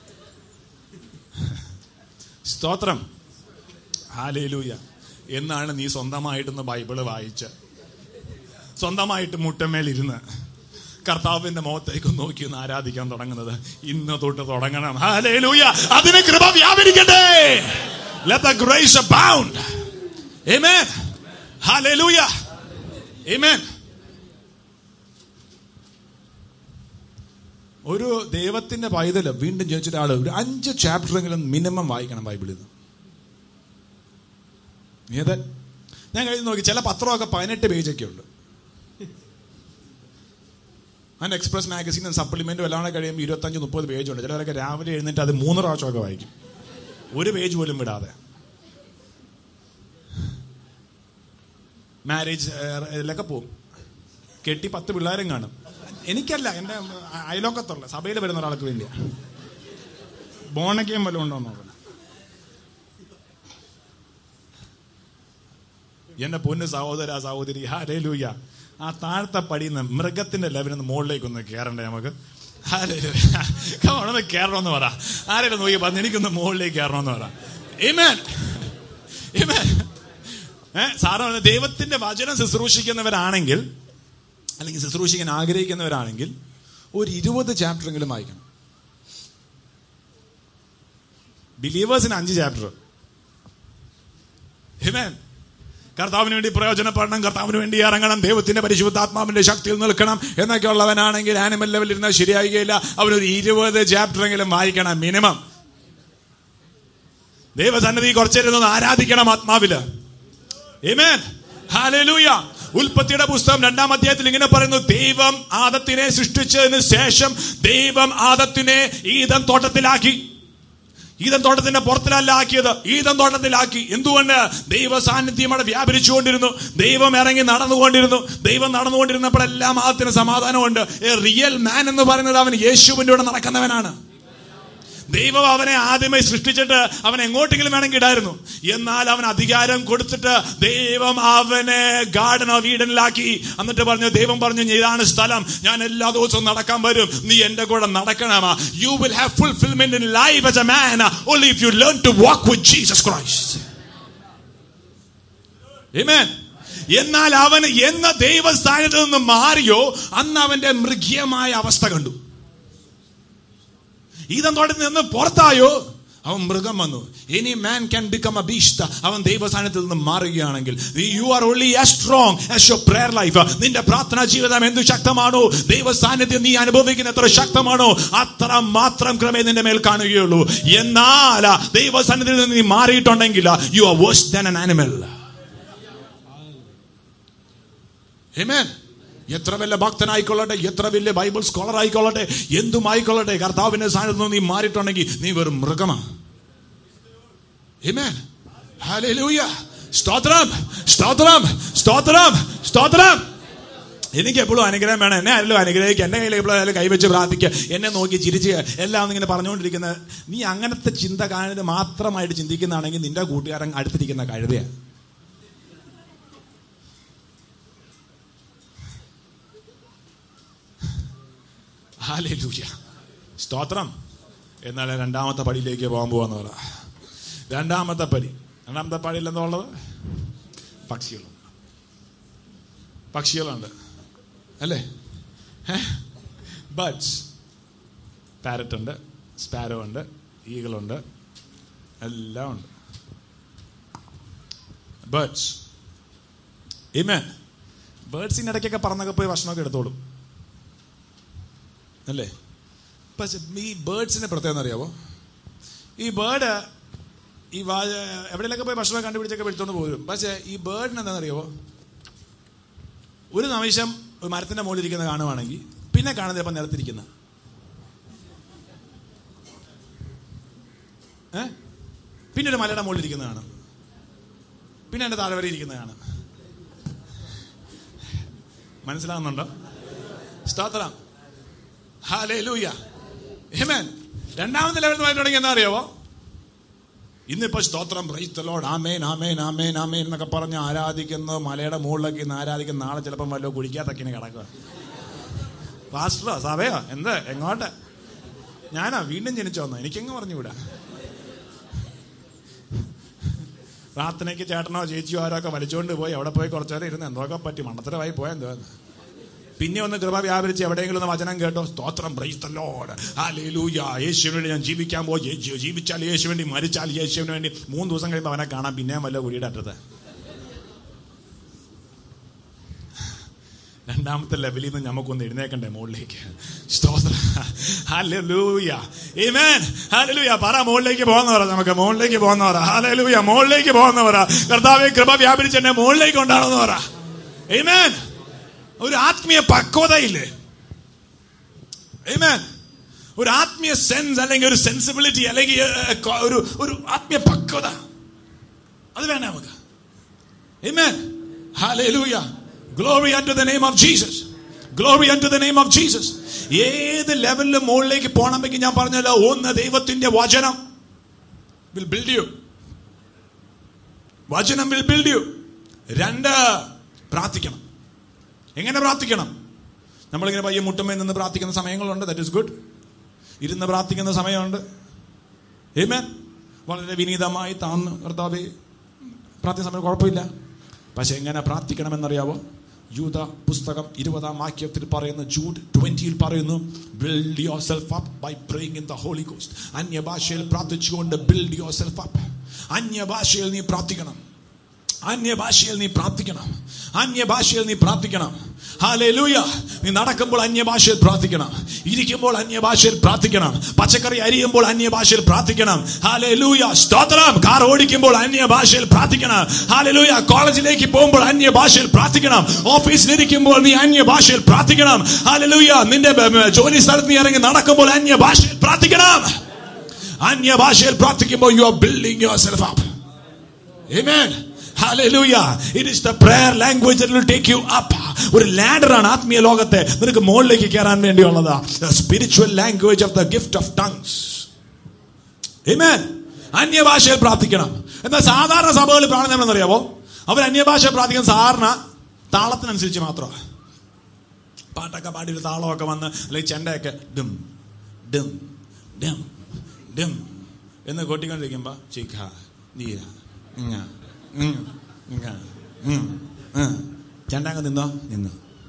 സ്തോത്രം ഹാലേലൂയ എന്നാണ് നീ സ്വന്തമായിട്ടൊന്ന് ബൈബിള് വായിച്ച് സ്വന്തമായിട്ട് മുട്ടമേലിരുന്ന് കർത്താവിന്റെ മുഖത്തേക്ക് നോക്കി ഒന്ന് ആരാധിക്കാൻ തുടങ്ങുന്നത് ഇന്ന് തൊട്ട് തുടങ്ങണം ഹാലേലൂയ അതിന് കൃപ വ്യാപരിക്കട്ടെ let the grace abound amen hallelujah amen ഒരു ദൈവത്തിന്റെ പൈതല് വീണ്ടും ജനിച്ചിട്ട് ആള് ഒരു അഞ്ച് ചാപ്റ്ററെങ്കിലും മിനിമം വായിക്കണം ബൈബിളിൽ നിന്ന് ഏത് ഞാൻ കഴിഞ്ഞ് നോക്കി ചില പത്രമൊക്കെ പതിനെട്ട് പേജൊക്കെ ഉണ്ട് അതിന് എക്സ്പ്രസ് മാഗസീനും സപ്ലിമെന്റും എല്ലാം കൂടെ കഴിയുമ്പോൾ ഇരുപത്തഞ്ച് മുപ്പത് പേജ് ഉണ്ട് ചിലവരൊക്കെ രാവിലെ എഴുന്നേറ്റ് അത് മൂന്ന് പ്രാവശ്യമൊക്കെ വായിക്കും ഒരു പേജ് പോലും വിടാതെ മാരേജ് ഇതിലൊക്കെ പോകും കെട്ടി പത്ത് പിള്ളേരും കാണും എനിക്കല്ല എൻ്റെ അയലോക്കത്തുള്ള സഭയിൽ വരുന്ന ഒരാൾക്ക് വേണ്ടിയാ ബോണയ്ക്കും വല്ലതും ഉണ്ടോ നോക്കണം എന്റെ പൊന്ന് സഹോദര സഹോദരി ഹാരേ ലൂയ ആ താഴത്തെ പടിയുന്ന മൃഗത്തിന്റെ ലെവലിൽ നിന്ന് മുകളിലേക്ക് ഒന്ന് കയറണ്ടേ നമുക്ക് ഒന്ന് കയറണമെന്ന് പറ ആരെങ്കിലും നോക്കി പറഞ്ഞു എനിക്കൊന്ന് മുകളിലേക്ക് കയറണമെന്ന് പറ Amen. Amen. ഏ സാധാരണ ദൈവത്തിന്റെ വചനം ശുശ്രൂഷിക്കുന്നവരാണെങ്കിൽ അല്ലെങ്കിൽ ശുശ്രൂഷിക്കാൻ ആഗ്രഹിക്കുന്നവരാണെങ്കിൽ ഒരു ഇരുപത് ചാപ്റ്ററെങ്കിലും വായിക്കണം ബിലീവേഴ്സിന് അഞ്ച് ചാപ്റ്റർ Amen. കർത്താവിന് വേണ്ടി പ്രയോജനപ്പെടണം കർത്താവിന് വേണ്ടി ഇറങ്ങണം ദൈവത്തിന്റെ പരിശുദ്ധാത്മാവിന്റെ ശക്തിയിൽ നിൽക്കണം എന്നൊക്കെ ഉള്ളവനാണെങ്കിൽ ആനിമൽ ലെവലിൽ ഇരുന്നാൽ ശരിയാകുകയില്ല അവനൊരു ഇരുപത് ചാപ്റ്ററെങ്കിലും വായിക്കണം മിനിമം ദൈവസന്നിധി കുറച്ചിരുന്ന് ആരാധിക്കണം ആത്മാവില് Amen. Hallelujah. ഉൽപ്പത്തിയുടെ പുസ്തകം രണ്ടാം അധ്യായത്തിൽ ഇങ്ങനെ പറയുന്നു ദൈവം ആദത്തിനെ സൃഷ്ടിച്ചതിന് ശേഷം ദൈവം ആദത്തിനെ ഈതൻ തോട്ടത്തിലാക്കി ഈതൻ തോട്ടത്തിന്റെ പുറത്തിലല്ല ആക്കിയത് ഈതൻ തോട്ടത്തിലാക്കി എന്തുകൊണ്ട് ദൈവ സാന്നിധ്യം അവിടെ വ്യാപരിച്ചുകൊണ്ടിരുന്നു ദൈവം ഇറങ്ങി നടന്നുകൊണ്ടിരുന്നു ദൈവം നടന്നുകൊണ്ടിരുന്നപ്പോഴെല്ലാം ആദത്തിന് സമാധാനമുണ്ട് എ റിയൽ മാൻ എന്ന് പറയുന്നത് അവൻ യേശുവിന്റെ കൂടെ നടക്കുന്നവനാണ് ദൈവം അവനെ ആദ്യമേ സൃഷ്ടിച്ചിട്ട് അവൻ എങ്ങോട്ടെങ്കിലും വേണമെങ്കിൽ ഇടായിരുന്നു എന്നാൽ അവൻ അധികാരം കൊടുത്തിട്ട് ദൈവം അവനെ ഗാർഡൻ ഓഫ് ഈഡനിലാക്കി എന്നിട്ട് പറഞ്ഞു ദൈവം പറഞ്ഞു ഇതാണ് സ്ഥലം ഞാൻ എല്ലാ ദിവസവും നടക്കാൻ വരും നീ എന്റെ കൂടെ നടക്കണമാ you will have fulfilment in life as a man only if you learn to walk with Jesus Christ. Amen. എന്നാൽ അവൻ എന്ന ദൈവസ്ഥാനത്ത് നിന്ന് മാറിയോ അന്ന് അവന്റെ മൃഗീയമായ അവസ്ഥ കണ്ടു ഈതന്തോട്ടത്തിൽ നിന്ന് പുറത്തായോ അവൻ മൃഗം വന്നു any man can become a beast അവൻ ദൈവസ്ഥാനത്തിൽ നിന്ന് മാറുകയാണെങ്കിൽ you are only as strong as your prayer life നിന്റെ പ്രാർത്ഥനാ ജീവിതം എന്ത് ശക്തമാണോ ദൈവ സാന്നിധ്യം നീ അനുഭവിക്കുന്ന എത്ര ശക്തമാണോ അത്ര മാത്രം ക്രമേ നിന്റെ മേൽ കാണുകയുള്ളൂ എന്നാൽ ദൈവ സാന്നിധ്യത്തിൽ നിന്ന് നീ മാറിയിട്ടുണ്ടെങ്കിൽ you are worse than an animal Amen. എത്ര വലിയ ഭക്തനായിക്കൊള്ളട്ടെ എത്ര വലിയ ബൈബിൾ സ്കോളർ ആയിക്കൊള്ളട്ടെ എന്തുമായിക്കൊള്ളട്ടെ കർത്താവിന്റെ സാന്നിധ്യം നീ മാറിയിട്ടുണ്ടെങ്കിൽ നീ വെറും മൃഗമാ Amen. Hallelujah. സ്തോത്രം സ്തോത്രം സ്തോത്രം സ്തോത്രം എനിക്ക് എപ്പോഴും അനുഗ്രഹം വേണം എന്നെ ആരെങ്കിലും അനുഗ്രഹിക്കുക എന്റെ കയ്യിൽ എപ്പോഴും ആരെങ്കിലും കൈവച്ച് പ്രാർത്ഥിക്കുക എന്നെ നോക്കി ചിരിച്ച് എല്ലാം ഇങ്ങനെ പറഞ്ഞുകൊണ്ടിരിക്കുന്നത് നീ അങ്ങനത്തെ ചിന്ത കാണുന്നത് മാത്രമായിട്ട് ചിന്തിക്കുന്നതാണെങ്കിൽ നിന്റെ കൂട്ടുകാരൻ അടുത്തിരിക്കുന്ന കഴുതയാണ് ഹാലൂയ സ്തോത്രം എന്നാൽ രണ്ടാമത്തെ പടിയിലേക്ക് പോകാൻ പോവാന്ന് പറ രണ്ടാമത്തെ പടി രണ്ടാമത്തെ പടിയിൽ എന്താ ഉള്ളത് പക്ഷികളുണ്ട് പക്ഷികളുണ്ട് അല്ലേ ഏ? ബർഡ്സ് പാരറ്റ് ഉണ്ട് സ്പാരോ ഉണ്ട് ഈകളുണ്ട് എല്ലാം ഉണ്ട് ബേർഡ്സ് ഇമേൻ ബേർഡ്സിന്റെ ഇടയ്ക്കൊക്കെ പറന്നൊക്കെ പോയി ഭക്ഷണമൊക്കെ എടുത്തോളും അല്ലേ പക്ഷെ ഈ ബേർഡ്സിന്റെ പ്രത്യേകത അറിയാവോ ഈ ബേർഡ് ഈ വാ എവിടെയൊക്കെ പോയി ഭക്ഷണം കണ്ടുപിടിച്ചൊക്കെ എടുത്തോണ്ട് പോരും പക്ഷെ ഈ ബേർഡിന് എന്താണെന്നറിയാവോ ഒരു നിമിഷം ഒരു മരത്തിന്റെ മുകളിൽ ഇരിക്കുന്ന കാണുവാണെങ്കിൽ പിന്നെ കാണുന്നത് ചിലപ്പോൾ നിലത്തിരിക്കുന്ന ഏ പിന്നെ ഒരു മലയുടെ മുകളിൽ ഇരിക്കുന്ന കാണും പിന്നെ എന്റെ താഴെ വരെ ഇരിക്കുന്ന കാണും മനസ്സിലാവുന്നുണ്ടോ സ്തോത്രം ഹാലേലൂയ ഹേമൻ രണ്ടാമത്തെ ലെവലിൽ നിന്ന് തുടങ്ങി എന്താ അറിയാവോ ഇന്നിപ്പോ സ്തോത്രം പ്രൈസ്തലോട് ആമേൻ ആമേൻ ആമേൻ ആമേൻ എന്നൊക്കെ പറഞ്ഞ് ആരാധിക്കുന്ന മലയുടെ മുകളിലൊക്കെ ഇന്ന് ആരാധിക്കുന്ന നാളെ ചിലപ്പം വല്ലോ കുഴിക്കാത്തൊക്കെ ഇങ്ങനെ കിടക്കുക പാസ്റ്ററോ സഭയോ എന്ത് എങ്ങോട്ട് ഞാനാ വീണ്ടും ജനിച്ചു വന്നു എനിക്കെങ്ങ് പറഞ്ഞുകൂടാ പ്രാർത്ഥനയ്ക്ക് ചേട്ടനോ ചേച്ചിയോ ആരോ ഒക്കെ വലിച്ചുകൊണ്ട് പോയി അവിടെ പോയി കുറച്ചു നേരം ഇരുന്ന് എന്തൊക്കെ പറ്റി മണ്ടത്തരമായി പോയെന്തോ പിന്നെ ഒന്ന് കൃപ വ്യാപരിച്ച് എവിടെയെങ്കിലും ഒന്ന് വചനം കേട്ടോ സ്തോത്രം ബ്രൈസ്തലോട് ഹാലേലൂയ യേശുവിന് വേണ്ടി ഞാൻ ജീവിക്കാൻ പോ യേശു ജീവിച്ചാൽ യേശു വേണ്ടി മരിച്ചാൽ യേശുവിന് വേണ്ടി മൂന്ന് ദിവസം കഴിയുമ്പോൾ അവനെ കാണാൻ പിന്നെയും വല്ല കുഴിയുടെ അറ്റത്ത് രണ്ടാമത്തെ ലെവലിൽ നിന്ന് നമുക്കൊന്ന് എഴുന്നേക്കണ്ടേ മുകളിലേക്ക് സ്തോത്രം ഹല്ലേലൂയ ആമേൻ ഹല്ലേലൂയ പറ മുകളിലേക്ക് പോകുന്നവരാ നമുക്ക് മുകളിലേക്ക് പോകുന്നവരാ ഹല്ലേലൂയ മുകളിലേക്ക് പോകുന്നവരാ കർത്താവെ കൃപ വ്യാപരിച്ച് എന്നെ മുകളിലേക്ക് കൊണ്ടാടുന്നവരാ ആമേൻ ഒരു ആത്മീയ പക്വതയില്ലേ ആമേൻ ഒരു ആത്മീയ സെൻസ് അല്ലെങ്കിൽ ഒരു സെൻസിബിലിറ്റി അല്ലെങ്കിൽ ഏഹ്, കൊ- ഒരു ഒരു ആത്മീയ പക്വത അത് വേണ്ട നമുക്ക് Amen. Hallelujah. Glory unto the name of Jesus. Glory unto the name of Jesus. ഏത് ലെവലിലും മുകളിലേക്ക് പോകണമെങ്കിൽ ഞാൻ പറഞ്ഞല്ലോ ഒന്ന് ദൈവത്തിന്റെ വചനം വിൽ ബിൽഡ് യു വചനം വിൽ ബിൽഡ് യു രണ്ട് പ്രാർത്ഥിക്കണം എങ്ങനെ പ്രാർത്ഥിക്കണം നമ്മളിങ്ങനെ പയ്യെ മുട്ടുമേ നിന്ന് പ്രാർത്ഥിക്കുന്ന സമയങ്ങളുണ്ട് ദറ്റ് ഇസ് ഗുഡ് ഇരുന്ന് പ്രാർത്ഥിക്കുന്ന സമയമുണ്ട് Amen. വളരെ വിനീതമായി താന്ന് കർത്താവേ പ്രാർത്ഥന സമയം കുഴപ്പമില്ല പക്ഷെ എങ്ങനെ പ്രാർത്ഥിക്കണമെന്നറിയാവോ യൂത പുസ്തകം ഇരുപതാം വാക്യത്തിൽ പറയുന്നു ജൂഡ് ട്വന്റിയിൽ പറയുന്നു build yourself up by praying in the holy ghost അന്യഭാഷയിൽ പ്രാർത്ഥിച്ചുകൊണ്ട് ബിൽഡ് യുവർ സെൽഫ് അപ്പ് അന്യഭാഷയിൽ നീ പ്രാർത്ഥിക്കണം അന്യഭാഷയിൽ നീ പ്രാർത്ഥിക്കണം അന്യഭാഷയിൽ നീ പ്രാർത്ഥിക്കണം ഹാലേലൂയ നീ നടക്കുമ്പോൾ അന്യഭാഷയിൽ പ്രാർത്ഥിക്കണം ഇരിക്കുമ്പോൾ അന്യഭാഷയിൽ പ്രാർത്ഥിക്കണം പച്ചക്കറി അരിയുമ്പോൾ അന്യഭാഷയിൽ പ്രാർത്ഥിക്കണം ഹാലേലൂയ സ്തോത്രം കാർ ഓടിക്കുമ്പോൾ അന്യഭാഷയിൽ പ്രാർത്ഥിക്കണം ഹാലേലൂയ കോളേജിലേക്ക് പോകുമ്പോൾ അന്യഭാഷയിൽ പ്രാർത്ഥിക്കണം ഓഫീസിലിരിക്കുമ്പോൾ നീ അന്യഭാഷയിൽ പ്രാർത്ഥിക്കണം ഹാലേലൂയ നിന്റെ ബ- ബ- ജോലി സ്ഥലത്ത് നീ ഇറങ്ങി നടക്കുമ്പോൾ അന്യഭാഷയിൽ പ്രാർത്ഥിക്കണം അന്യഭാഷയിൽ പ്രാർത്ഥിക്കുമ്പോൾ you are building yourself up Amen. Hallelujah. It is the prayer language that will take you up. ഒരു ലാഡറാണ് ആത്മീയ ലോകത്തെ നിനക്ക് മുകളിലേക്ക് കയറാൻ വേണ്ടിയുള്ളത് spiritual language of the gift of tongues Amen. അന്യഭാഷയിൽ പ്രാർത്ഥിക്കണം എന്നാൽ സാധാരണ സഭകളിൽ പ്രാർത്ഥന അറിയാവോ അവർ അന്യഭാഷ പ്രാർത്ഥിക്കുന്ന സാധാരണ താളത്തിനനുസരിച്ച് മാത്രമാണ് പാട്ടൊക്കെ പാടി ഒരു താളമൊക്കെ വന്ന് അല്ലെങ്കിൽ ചെണ്ടയൊക്കെ ഡും ഡും ഡും ഡും എന്ന് കൊട്ടിക്കൊണ്ടിരിക്കുമ്പോ ചിക്ക നീര ഇങ്ങ ഉം, ഇങ്ങ, ഉം, ഉം. ചെണ്ട അങ്ങ് നിന്നോ നിന്നു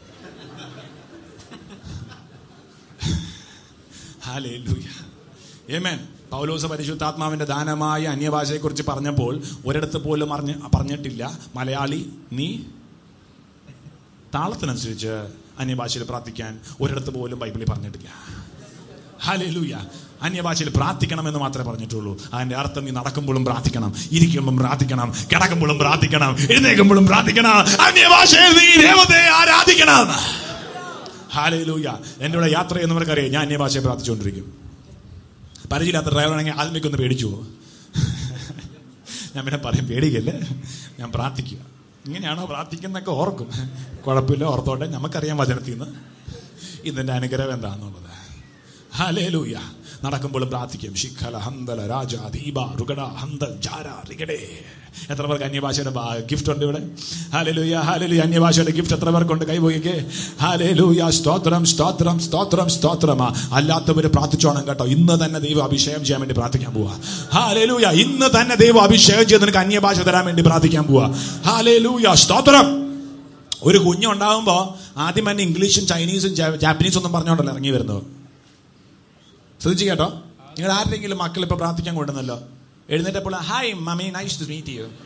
ഹാലേലൂയ ഏമേൻ പൗലോസ് പരിശുദ്ധാത്മാവിന്റെ ദാനമായ അന്യഭാഷയെക്കുറിച്ച് പറഞ്ഞപ്പോൾ ഒരിടത്ത് പോലും അറിഞ്ഞ് പറഞ്ഞിട്ടില്ല മലയാളി നീ താളത്തിനനുസരിച്ച് അന്യഭാഷയിൽ പ്രാർത്ഥിക്കാൻ ഒരിടത്ത് പോലും ബൈബിളിൽ പറഞ്ഞിട്ടില്ല ഹാലേലൂയ അന്യഭാഷയിൽ പ്രാർത്ഥിക്കണമെന്ന് മാത്രമേ പറഞ്ഞിട്ടുള്ളൂ അതിന്റെ അർത്ഥം നീ നടക്കുമ്പോഴും പ്രാർത്ഥിക്കണം ഇരിക്കുമ്പോഴും പ്രാർത്ഥിക്കണം കിടക്കുമ്പോഴും പ്രാർത്ഥിക്കണം എഴുന്നേക്കുമ്പോഴും പ്രാർത്ഥിക്കണം അന്യഭാഷയിൽ നീ ദൈവത്തെ ആരാധിക്കണം ഹാലേലൂയ എൻ്റെ കൂടെ യാത്ര ചെയ്യുന്നവർക്കറിയാം ഞാൻ അന്യഭാഷയെ പ്രാർത്ഥിച്ചുകൊണ്ടിരിക്കും പരിചയമില്ലാത്ത ഡ്രൈവറാണെങ്കിൽ ആദ്യമേക്കൊന്ന് പേടിച്ചു പോകും ഞാൻ പിന്നെ പറയും പേടിക്കല്ലേ ഞാൻ പ്രാർത്ഥിക്കുക ഇങ്ങനെയാണോ പ്രാർത്ഥിക്കുന്നൊക്കെ ഓർക്കും കുഴപ്പമില്ല ഓർത്തോട്ടെ നമുക്കറിയാം വചനത്തിൽ നിന്ന് ഇതിന്റെ അനുഗ്രഹം എന്താണെന്നുള്ളത് ഹലേലൂയ നടക്കുമ്പോഴും പ്രാർത്ഥിക്കും ശിഖല ഹന്തല രാജ ദീപ റുഗട ഹന്തൽ ജാര റിഗഡേ എത്ര പേർക്ക് അന്യഭാഷയുടെ ഗിഫ്റ്റ് ഉണ്ട് ഇവിടെ ഹാലലൂയ ഹാലലൂയ അന്യഭാഷയുടെ ഗിഫ്റ്റ് എത്ര പേർക്കുണ്ട് കൈപോയിക്കേ ഹാലലൂയ സ്തോത്രം സ്തോത്രം സ്തോത്രം സ്തോത്രമാ അല്ലാത്തവര് പ്രാർത്ഥിച്ചോണം കേട്ടോ ഇന്ന് തന്നെ ദൈവം അഭിഷേകം ചെയ്യാൻ വേണ്ടി പ്രാർത്ഥിക്കാൻ പോവാ ഹാലലൂയ ഇന്ന് തന്നെ ദൈവം അഭിഷേകം ചെയ്ത് നിനക്ക് അന്യഭാഷ തരാൻ വേണ്ടി പ്രാർത്ഥിക്കാൻ പോവാ ഹാലലൂയ സ്തോത്രം ഒരു കുഞ്ഞുണ്ടാകുമ്പോ ആദ്യം തന്നെ ഇംഗ്ലീഷും ചൈനീസും ജാ- ജാപ്പനീസും ഒന്നും പറഞ്ഞോണ്ടല്ലോ ഇറങ്ങി വരുന്നത് ശ്രദ്ധിച്ചു കേട്ടോ നിങ്ങൾ ആരുടെങ്കിലും മക്കൾ ഇപ്പൊ പ്രാർത്ഥിക്കാൻ കൊണ്ടുവന്നല്ലോ എഴുന്നേറ്റപ്പോൾ hi mummy nice to meet you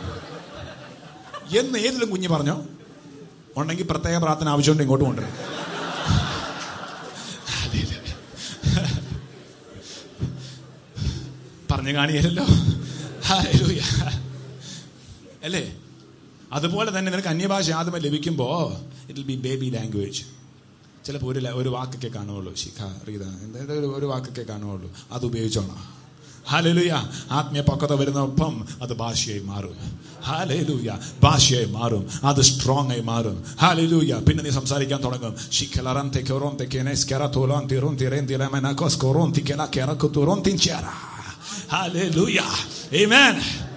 എന്ന് ഏതിലും കുഞ്ഞ് പറഞ്ഞോ ഉണ്ടെങ്കിൽ പ്രത്യേക പ്രാർത്ഥന ആവശ്യമുണ്ട് ഇങ്ങോട്ട് കൊണ്ടുവരും പറഞ്ഞു കാണിയല്ലോ ഹല്ലേലൂയ. അല്ലേ അതുപോലെ തന്നെ നിനക്ക് അന്യഭാഷ ആദ്യമേ ലഭിക്കുമ്പോ ഇറ്റ് ബി ബേബി ലാംഗ്വേജ് ചിലപ്പോൾ ഒരു ല- ഒരു വാക്കൊക്കെ കാണുകയുള്ളൂ ശിഖ റീത എന്തായത് ഒരു ഒരു വാക്കൊക്കെ കാണുകയുള്ളൂ അത് ഉപയോഗിച്ചോണം ഹാലലുയ ആത്മീയ പക്വത വരുന്നൊപ്പം അത് ഭാഷയായി മാറും ഹാലലുയ ഭാഷയായി മാറും അത് സ്ട്രോങ് ആയി മാറും ഹാലലുയ പിന്നെ നീ സംസാരിക്കാൻ തുടങ്ങും ശിഖലറം തെക്കോറോം തെക്കേനെസ് കെറത്തോലോം തിറും തിരേം തിരമെനക്കോസ് കൊറോം തിക്കല കെറക്കുത്തുറോം തിഞ്ചേറ ഹാലലുയ Amen.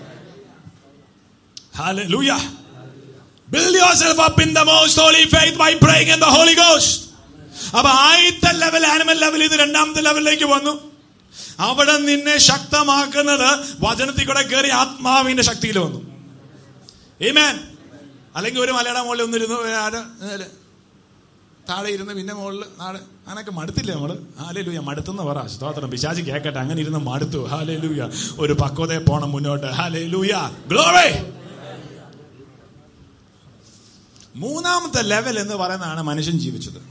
Hallelujah. Build yourself up in the most holy faith by praying in the Holy Ghost. അപ്പൊ ആദ്യത്തെ ലെവൽ ആനിമൽ ലെവലിൽ നിന്ന് രണ്ടാമത്തെ ലെവലിലേക്ക് വന്നു അവിടെ നിന്നെ ശക്തമാക്കുന്നത് വചനത്തിൽ കൂടെ കയറി ആത്മാവിന്റെ ശക്തിയിൽ വന്നു Amen. അല്ലെങ്കിൽ ഒരു മലയുടെ മുകളിൽ ഒന്നിരുന്നു ആര് ഏല് താഴെ ഇരുന്ന് പിന്നെ മുകളിൽ നാളെ അങ്ങനൊക്കെ മടുത്തില്ലേ നമ്മള് ഹാലലൂയ മടുത്തെന്ന് പറ സ്തോത്രം പിശാചി കേക്കട്ടെ അങ്ങനെ ഇരുന്ന് മടുത്തു ഹാലലൂയ ഒരു പക്വതയെ പോണം മുന്നോട്ട് ഹാലലൂയ ഗ്ലോറി മൂന്നാമത്തെ ലെവൽ എന്ന് പറയുന്നതാണ് മനുഷ്യൻ ജീവിച്ചത്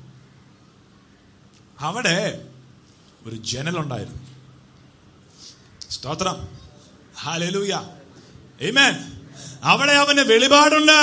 അവിടെ ഒരു ജനലുണ്ടായിരുന്നു സ്തോത്രം ഹാലലൂയ Amen. അവിടെ അവന് വെളിപാടുണ്ട്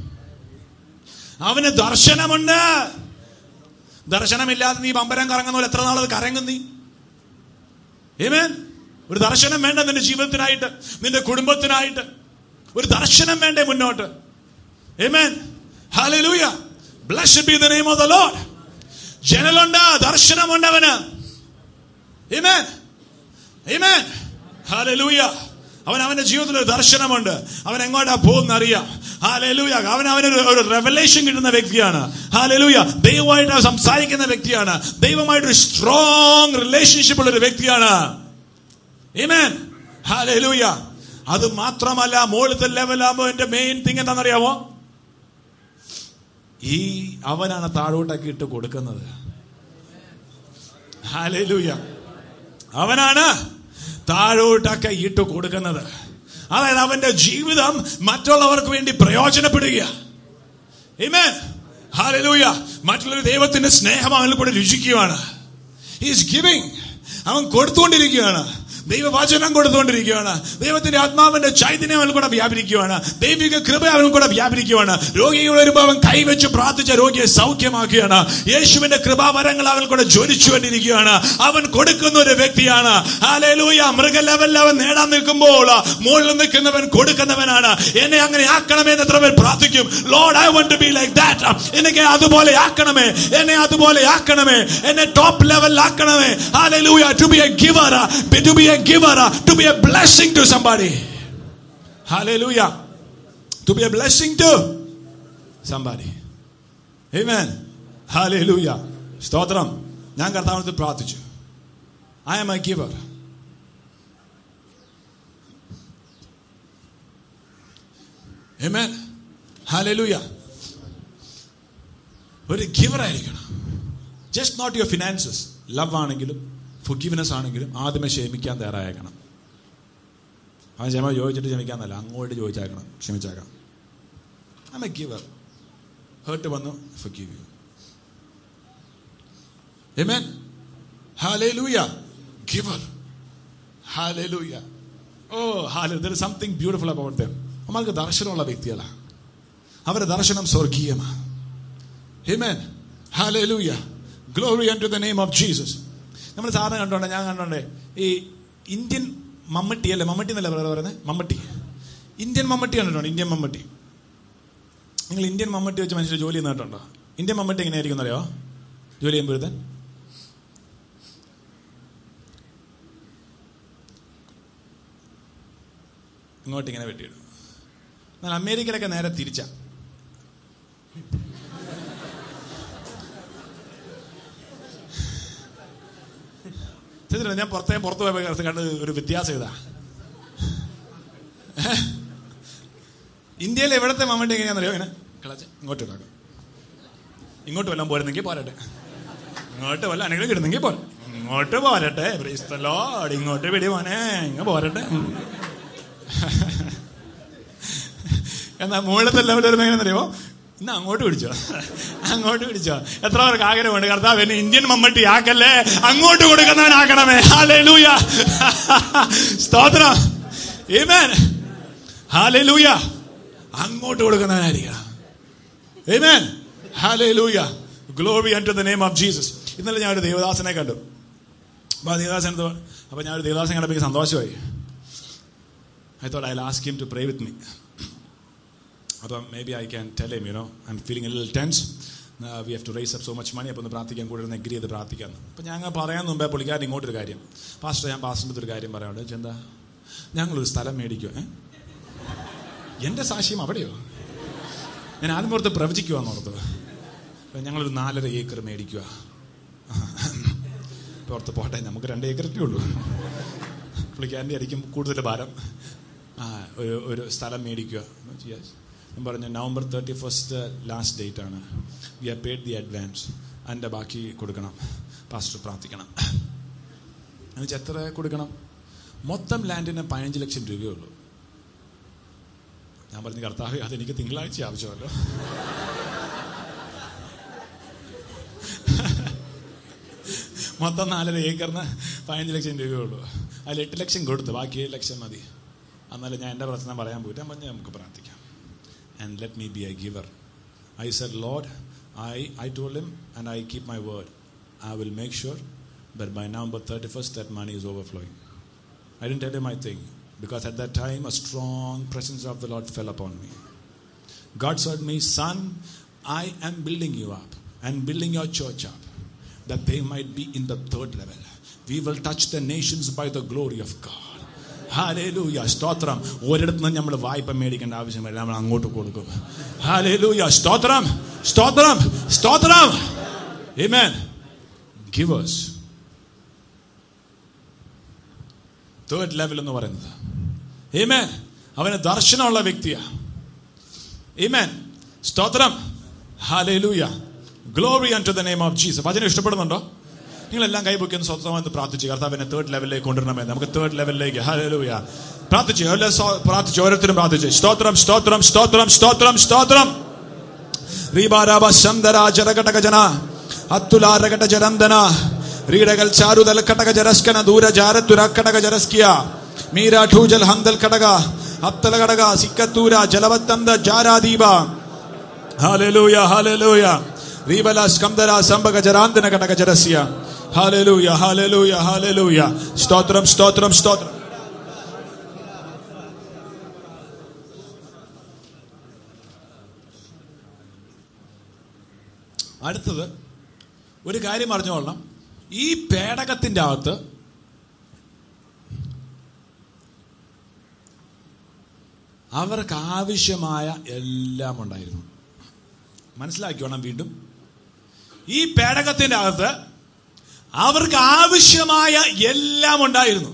അവന് ദർശനമുണ്ട് ദർശനമില്ലാതെ നീ പമ്പരം കറങ്ങുന്ന പോലെ എത്ര നാളത് കറങ്ങും നീ Amen. ഒരു ദർശനം വേണ്ട നിന്റെ ജീവിതത്തിനായിട്ട് നിന്റെ കുടുംബത്തിനായിട്ട് ഒരു ദർശനം വേണ്ടേ മുന്നോട്ട് Amen. Hallelujah. Blessed be the name of the Lord. ജനലുണ്ട് ദർശനമുണ്ട് അവന് Amen. Amen. Hallelujah. അവൻ അവന്റെ ജീവിതത്തിൽ ഒരു ദർശനമുണ്ട് അവൻ എങ്ങോട്ടാ പോകുന്ന അറിയാം ഹാലലൂയ അവൻ അവനൊരു ഒരു റെവലേഷൻ കിട്ടുന്ന വ്യക്തിയാണ് ഹാലലൂയ ദൈവമായിട്ട് അവൻ സംസാരിക്കുന്ന വ്യക്തിയാണ് ദൈവമായിട്ടൊരു സ്ട്രോങ് റിലേഷൻഷിപ്പ് ഉള്ള ഒരു വ്യക്തിയാണ് Amen. Hallelujah. അത് മാത്രമല്ല മുകളിലത്തെ ലെവലാകുമ്പോ എന്റെ മെയിൻ തിങ് എന്താണെന്നറിയാമോ ഈ അവനാണ് താഴോട്ടൊക്കെ ഇട്ട് കൊടുക്കുന്നത് ഹാലലൂയ അവനാണ് താഴോട്ടൊക്കെ ഇട്ട് കൊടുക്കുന്നത് അതായത് അവന്റെ ജീവിതം മറ്റുള്ളവർക്ക് വേണ്ടി പ്രയോജനപ്പെടുക Amen. Hallelujah. മറ്റുള്ളൊരു ദൈവത്തിന്റെ സ്നേഹം അവനിൽ കൂടെ രുചിക്കുകയാണ് ഈസ് ഗിവിംഗ് അവൻ കൊടുത്തുകൊണ്ടിരിക്കുകയാണ് ദൈവവചനം കൊടുത്തുകൊണ്ടിരിക്കുകയാണ് ദൈവത്തിന്റെ ആത്മാവിന്റെ ചൈതന്യം അവൻ കൂടെ വ്യാപരിക്കുകയാണ് ദൈവിക കൃപ അവൻ കൂടെ വ്യാപരിക്കുകയാണ് രോഗികൾ വരുമ്പോൾ അവൻ കൈവച്ച് പ്രാർത്ഥിച്ച രോഗിയെ സൗഖ്യമാക്കുകയാണ് യേശുവിന്റെ കൃപാവരങ്ങൾ അവൻ കൂടെ ജ്വലിച്ചുകൊണ്ടിരിക്കുകയാണ് അവൻ കൊടുക്കുന്ന ഒരു വ്യക്തിയാണ് ഹാലലൂയ മൃഗ ലെവലിൽ അവൻ നേടാൻ നിൽക്കുമ്പോൾ മുകളിൽ നിൽക്കുന്നവൻ കൊടുക്കുന്നവനാണ് എന്നെ അങ്ങനെ ആക്കണമേ എന്ന് എത്ര പേർ പ്രാർത്ഥിക്കും lord I want to be like that എനിക്ക് അതുപോലെ ആക്കണമേ എന്നെ അതുപോലെ ആക്കണമേ എന്നെ ടോപ്പ് ലെവലിൽ ആക്കണമേ hallelujah to be a giver to be a giver to be a blessing to somebody hallelujah to be a blessing to somebody Amen. Hallelujah. സ്തോത്രം ഞാൻ കർത്താവിനത്തിൽ പ്രാർത്ഥിച്ചു I am a giver Amen. Hallelujah. ഒരു giver ആയിരിക്കണം just not your finances love ആണെങ്കിലും forgiveness ആണെങ്കിലും ആദ്യമേ ക്ഷമിക്കാൻ തയ്യാറായേക്കണം അവൻ ക്ഷമ ചോദിച്ചിട്ട് ക്ഷമിക്കാന്നല്ല അങ്ങോട്ട് ചോദിച്ചേക്കണം ക്ഷമിച്ചേക്കാം ഐ എ ഗിവർ ഹേർട്ട് വന്നു forgive you amen hallelujah giver hallelujah oh hallelujah there is something beautiful about them അവർക്ക് ദർശനമുള്ള വ്യക്തികളാണ് അവരുടെ ദർശനം സ്വർഗീയമാണ് amen hallelujah glory unto the name of jesus നമ്മൾ സാധാരണ കണ്ടോണ്ടേ ഞാൻ കണ്ടോണ്ടേ ഈ ഇന്ത്യൻ മമ്മട്ടി അല്ലേ മമ്മട്ടി എന്നല്ലേ പറയുന്നത് മമ്മട്ടി ഇന്ത്യൻ മമ്മട്ടി കണ്ടിട്ടുണ്ടോ ഇന്ത്യൻ മമ്മട്ടി നിങ്ങൾ ഇന്ത്യൻ മമ്മട്ടി വെച്ച് മനുഷ്യർ ജോലി ചെയ്യുന്നിട്ടുണ്ടോ ഇന്ത്യൻ മമ്മട്ടി എങ്ങനെയായിരിക്കും അറിയോ ജോലി ചെയ്യുമ്പോഴത്തെ ഇങ്ങോട്ട് ഇങ്ങനെ വെട്ടിയിടും എന്നാൽ അമേരിക്കയിലൊക്കെ നേരെ തിരിച്ച ഞാൻ പുറത്തേ പുറത്തു പോയപ്പോ കണ്ട് ഒരു വ്യത്യാസം ഇതാ ഇന്ത്യയിൽ എവിടത്തെ മമ്മട്ടി എങ്ങനെയാണെന്നറിയോ ഇങ്ങനെ കിളച്ച് ഇങ്ങോട്ട് ഇടാക്കാം ഇങ്ങോട്ട് വല്ലതും പോരുന്നെങ്കിൽ പോരട്ടെ ഇങ്ങോട്ട് വല്ല അനെങ്കിലും ഇടുന്നെങ്കിൽ പോരെ ഇങ്ങോട്ട് പോരട്ടെ ബ്രീസ്തല്ലോ ഇങ്ങോട്ട് പിടി മോനെ ഇങ്ങ പോരട്ടെ എന്നാ മുകളിലത്തെ ലെവൽ വരുമ്പോൾ എങ്ങനെയെന്നറിയോ ഇന്ന് അങ്ങോട്ട് പിടിച്ചോ അങ്ങോട്ട് പിടിച്ചോ എത്ര പേർക്ക് ആഗ്രഹമുണ്ട് കർത്താവ് എന്നെ ഇന്ത്യൻ മമ്മട്ടി ആക്കല്ലേ അങ്ങോട്ട് കൊടുക്കുന്നവനാക്കണമേ ഹാലൂയ സ്തോത്രം Amen. Hallelujah. അങ്ങോട്ട് കൊടുക്കുന്നവനായിരിക്കണം Amen. Hallelujah. Glory unto the name of Jesus. ഇന്നലെ ഞാൻ ഒരു ദേവദാസനെ കണ്ടു അപ്പൊ ആ ദേവദാസൻ എന്തോ അപ്പൊ ഞാൻ ഒരു ദേവദാസൻ കണ്ടപ്പോൾ എനിക്ക് സന്തോഷമായി I thought I ask him to pray with me അപ്പം maybe I can tell him you know I am feeling ലിൽ tense we have to raise up so much money അപ്പോൾ ഒന്ന് പ്രാർത്ഥിക്കാൻ കൂടെ ഒന്ന് എഗ്രി ചെയ്ത് പ്രാർത്ഥിക്കാൻ അപ്പം ഞങ്ങൾ പറയാൻ മുമ്പേ പുള്ളിക്കാരൻ ഇങ്ങോട്ടൊരു കാര്യം പാസ്റ്റർ ഞാൻ പാസ്റ്ററിൻ്റെ ഒരു കാര്യം പറയാനുണ്ട് എന്താ ഞങ്ങളൊരു സ്ഥലം മേടിക്കുമോ ഏ എൻ്റെ സാക്ഷ്യം അവിടെയോ ഞാൻ ആദ്യം ഓർത്ത് പ്രവചിക്കുവാന്ന് ഓർത്തത് അപ്പൊ ഞങ്ങളൊരു നാലര ഏക്കർ മേടിക്കുക ഇപ്പൊ ഓർത്ത് പോട്ടെ നമുക്ക് രണ്ട് ഏക്കറൊക്കെ ഉള്ളൂ പുള്ളിക്കാരൻ്റെ ആയിരിക്കും കൂടുതൽ ഭാരം ആ ഒരു ഒരു സ്ഥലം മേടിക്കുക Yes. ഞാൻ പറഞ്ഞു November thirty first last date ആണ് we are paid the advance അതിൻ്റെ ബാക്കി കൊടുക്കണം പാസ്റ്റർ പ്രാർത്ഥിക്കണം എന്നുവെച്ചാൽ എത്ര കൊടുക്കണം മൊത്തം ലാൻഡിന് പതിനഞ്ച് ലക്ഷം രൂപയേ ഉള്ളൂ ഞാൻ പറഞ്ഞു കർത്താവ് അതെനിക്ക് തിങ്കളാഴ്ച ആവശ്യമല്ലോ മൊത്തം നാലര ഏക്കറിന് പതിനഞ്ച് ലക്ഷം രൂപയേ ഉള്ളൂ അതിൽ എട്ട് ലക്ഷം കൊടുത്തു ബാക്കി ഏഴ് ലക്ഷം മതി എന്നാലും ഞാൻ എൻ്റെ പ്രശ്നം പറയാൻ പോയിട്ട് ഞാൻ പറഞ്ഞു നമുക്ക് പ്രാർത്ഥിക്കാം and let me be a giver I said lord I I told him and I keep my word I will make sure that by November 31st that money is overflowing. I didn't tell him my thing because at that time a strong presence of the Lord fell upon me. God said me, Son, I am building you up and building your church up that they might be in the third level. We will touch the nations by the glory of God. Hallelujah സ്തോത്രം ഒരിടത്ത് നിന്ന് നമ്മൾ വായ്പ മേടിക്കേണ്ട ആവശ്യമില്ല നമ്മൾ അങ്ങോട്ട് കൊടുക്കും hallelujah സ്തോത്രം സ്തോത്രം സ്തോത്രം Amen. Givers. തേർഡ് ലെവൽ എന്ന് പറയുന്നത് Amen. അവന് ദർശനമുള്ള വ്യക്തിയാ Amen. സ്തോത്രം hallelujah glory unto the name of Jesus വചനം ഇഷ്ടപ്പെടുന്നുണ്ടോ നിങ്ങളെല്ലാം കൈപൊക്കി ഒന്ന് സ്വന്തമായി പ്രാർത്ഥിച്ചു കർത്താവിനെ തേർഡ് ലെവലിലേക്ക് കൊണ്ടുവരണമേ നമുക്ക് തേർഡ് ലെവലിലേക്ക് ഹാലേലൂയ പ്രാർത്ഥിച്ചു എല്ലാം സ്വ- പ്രാർത്ഥിച്ചു ഓരോരുത്തരും പ്രാർത്ഥിച്ചു സ്തോത്രം സ്തോത്രം സ്തോത്രം സ്തോത്രം സ്തോത്രം റീബാരാബ ശന്തര ജരകടക ജന അത്തുലാരകട ജരന്തന ರೀಡಗಲ್ ಚಾರುದಲ್ ಕಟಕ ಜರಸ್ಕನ ದೂರ ಜಾರತ್ತುರ ಕಟಕ ಜರಸ್ಕಿಯ ಮೀರ ಠೂಜಲ್ ಹಂದಲ್ ಕಟಗ ಹತ್ತಲ ಕಟಗ ಸಿಕ್ಕತ್ತೂರ ಜಲವತ್ತಂದ ಜಾರಾದೀಪ ಹಾಲೆಲೂಯ ಹಾಲೆಲೂಯ ರೀಬಲ ಸ್ಕಂದರ ಸಂಬಗ ಜರಾಂತನ ಕಟಕ ಜರಸ್ಯ ಹಾಲೆಲೂಯ ಹಾಲೆಲೂಯ ಹಾಲೆಲೂಯ ಸ್ತೋತ್ರಂ ಸ್ತೋತ್ರಂ ಸ್ತೋತ್ರಂ അടുത്തത് ഒരു കാര്യം അറിഞ്ഞുകൊള്ളണം ഈ പേടകത്തിന്റെ അകത്ത് അവർക്ക് ആവശ്യമായ എല്ലാം ഉണ്ടായിരുന്നു മനസ്സിലാക്കിയോണം വീണ്ടും ഈ പേടകത്തിന്റെ അകത്ത് അവർക്ക് ആവശ്യമായ എല്ലാം ഉണ്ടായിരുന്നു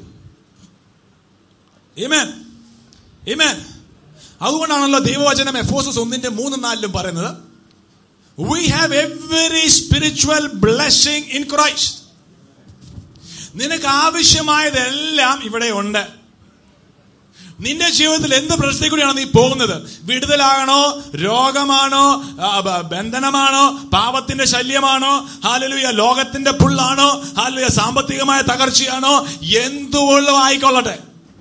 ഇമേൻ ഇമേൻ അതുകൊണ്ടാണല്ലോ ദൈവവചനം എഫോസസ് ഒന്നിന്റെ മൂന്നും നാലിലും പറയുന്നത് we have every spiritual blessing in Christ. നിനക്ക് ആവശ്യമായതെല്ലാം ഇവിടെ ഉണ്ട് നിന്റെ ജീവിതത്തിൽ എന്ത് പ്രശ്നത്തിൽ കൂടിയാണ് നീ പോകുന്നത് വിടുതലാകണോ രോഗമാണോ ആ, ബ- ബന്ധനമാണോ പാപത്തിന്റെ ശല്യമാണോ ഹാലലുയ ലോകത്തിന്റെ പുള്ളാണോ ഹാലലുയ സാമ്പത്തികമായ തകർച്ചയാണോ എന്തുകൊള്ളും ആയിക്കൊള്ളട്ടെ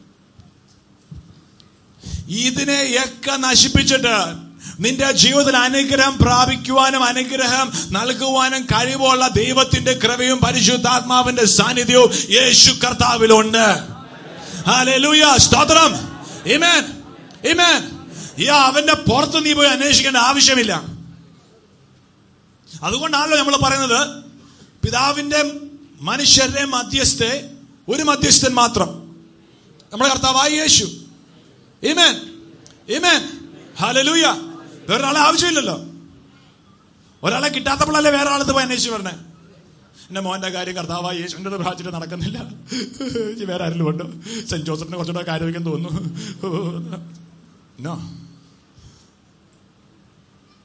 ഇതിനെയൊക്കെ നശിപ്പിച്ചിട്ട് നിന്റെ ജീവിതത്തിൽ അനുഗ്രഹം പ്രാപിക്കുവാനും അനുഗ്രഹം നൽകുവാനും കഴിവുള്ള ദൈവത്തിന്റെ കൃപയും പരിശുദ്ധാത്മാവിന്റെ സാന്നിധ്യവും യേശു കർത്താവിലുണ്ട് ഹല്ലേലൂയ സ്തോത്രം Amen. Amen. ഈ അവന്റെ പുറത്ത് നീ പോയി അന്വേഷിക്കേണ്ട ആവശ്യമില്ല അതുകൊണ്ടാണല്ലോ നമ്മൾ പറയുന്നത് പിതാവിന്റെ മനുഷ്യരുടെ മധ്യസ്ഥെ ഒരു മധ്യസ്ഥൻ മാത്രം നമ്മുടെ കർത്താവായ യേശു Amen. Amen. Hallelujah. വേറൊരാളെ ആവശ്യമില്ലല്ലോ ഒരാളെ കിട്ടാത്തപ്പോഴല്ലേ വേറെ ആളത്ത് പോയി അന്വേഷിച്ച് പറഞ്ഞേ എന്റെ മോന്റെ കാര്യം കർത്താവായ യേശുവിന്റെ അടുത്ത് പ്രാർത്ഥിച്ചിട്ട് നടക്കുന്നില്ല ഇനി വേറെ ആരെങ്കിലും ഉണ്ടോ സെന്റ് ജോസഫിനെ കുറച്ചുകൂടെ കാര്യമാക്കാൻ തോന്നുന്നു നോ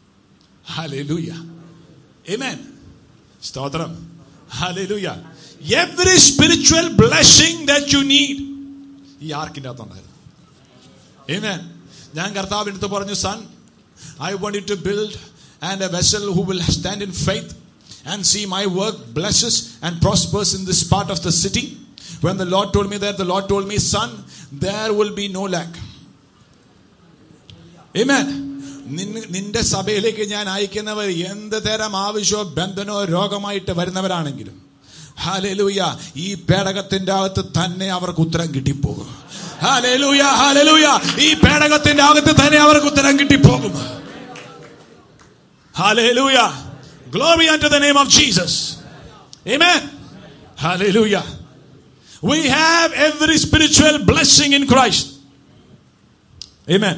Hallelujah. Amen. സ്തോത്രം Hallelujah. Every spiritual blessing that you need ഈ ആർക്കിന്റെ അകത്തുണ്ടായിരുന്നു Amen. ഞാൻ കർത്താവിന്റെ അടുത്ത് പറഞ്ഞു son I want you to build and a vessel who will stand in faith and see my work blesses and prospers in this part of the city. When the Lord told me that, the Lord told me, Son, there will be no lack. Amen. നിന്ന- നിന്റെ സഭയിലേക്ക് ഞാൻ അയക്കുന്നവർ എന്ത് തരം ആവശ്യമോ ബന്ധനോ രോഗമായിട്ട് വരുന്നവരാണെങ്കിലും hallelujah ഈ പേടകത്തിന്റെ അകത്ത് തന്നെ അവർക്ക് ഉത്തരം കിട്ടിപ്പോകും ഹാലലൂയ ഹാലലൂയ ഈ പേടകത്തിന്റെ അകത്ത് തന്നെ അവർക്ക് ഉത്തരം കിട്ടിപ്പോകും hallelujah glory unto the name of Jesus amen hallelujah we have every spiritual blessing in Christ amen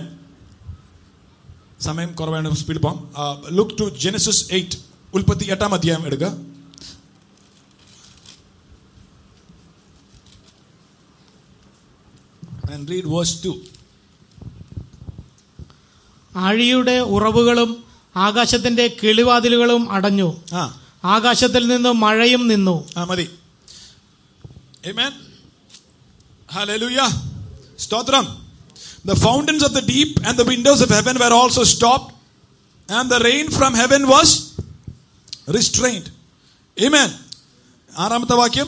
സമയം കുറവാണ് സ്പീഡ് പോകാം ലുക്ക് ടു ജെനസിസ് എയ്റ്റ് ഉൽപ്പത്തി എട്ടാം അധ്യായം എടുക്കുക and read verse 2 ആഴിയുടെ ഉറവുകളും ആകാശത്തിന്റെ കിളിവാതിലുകളും അടഞ്ഞു ആ ആകാശത്തിൽ നിന്ന് മഴയും നിന്നു ആ മതി Amen. Hallelujah. Stotram. The fountains of the deep and the windows of heaven were also stopped, and the rain from heaven was restrained. Amen. ആറാമത്തെ വാക്യം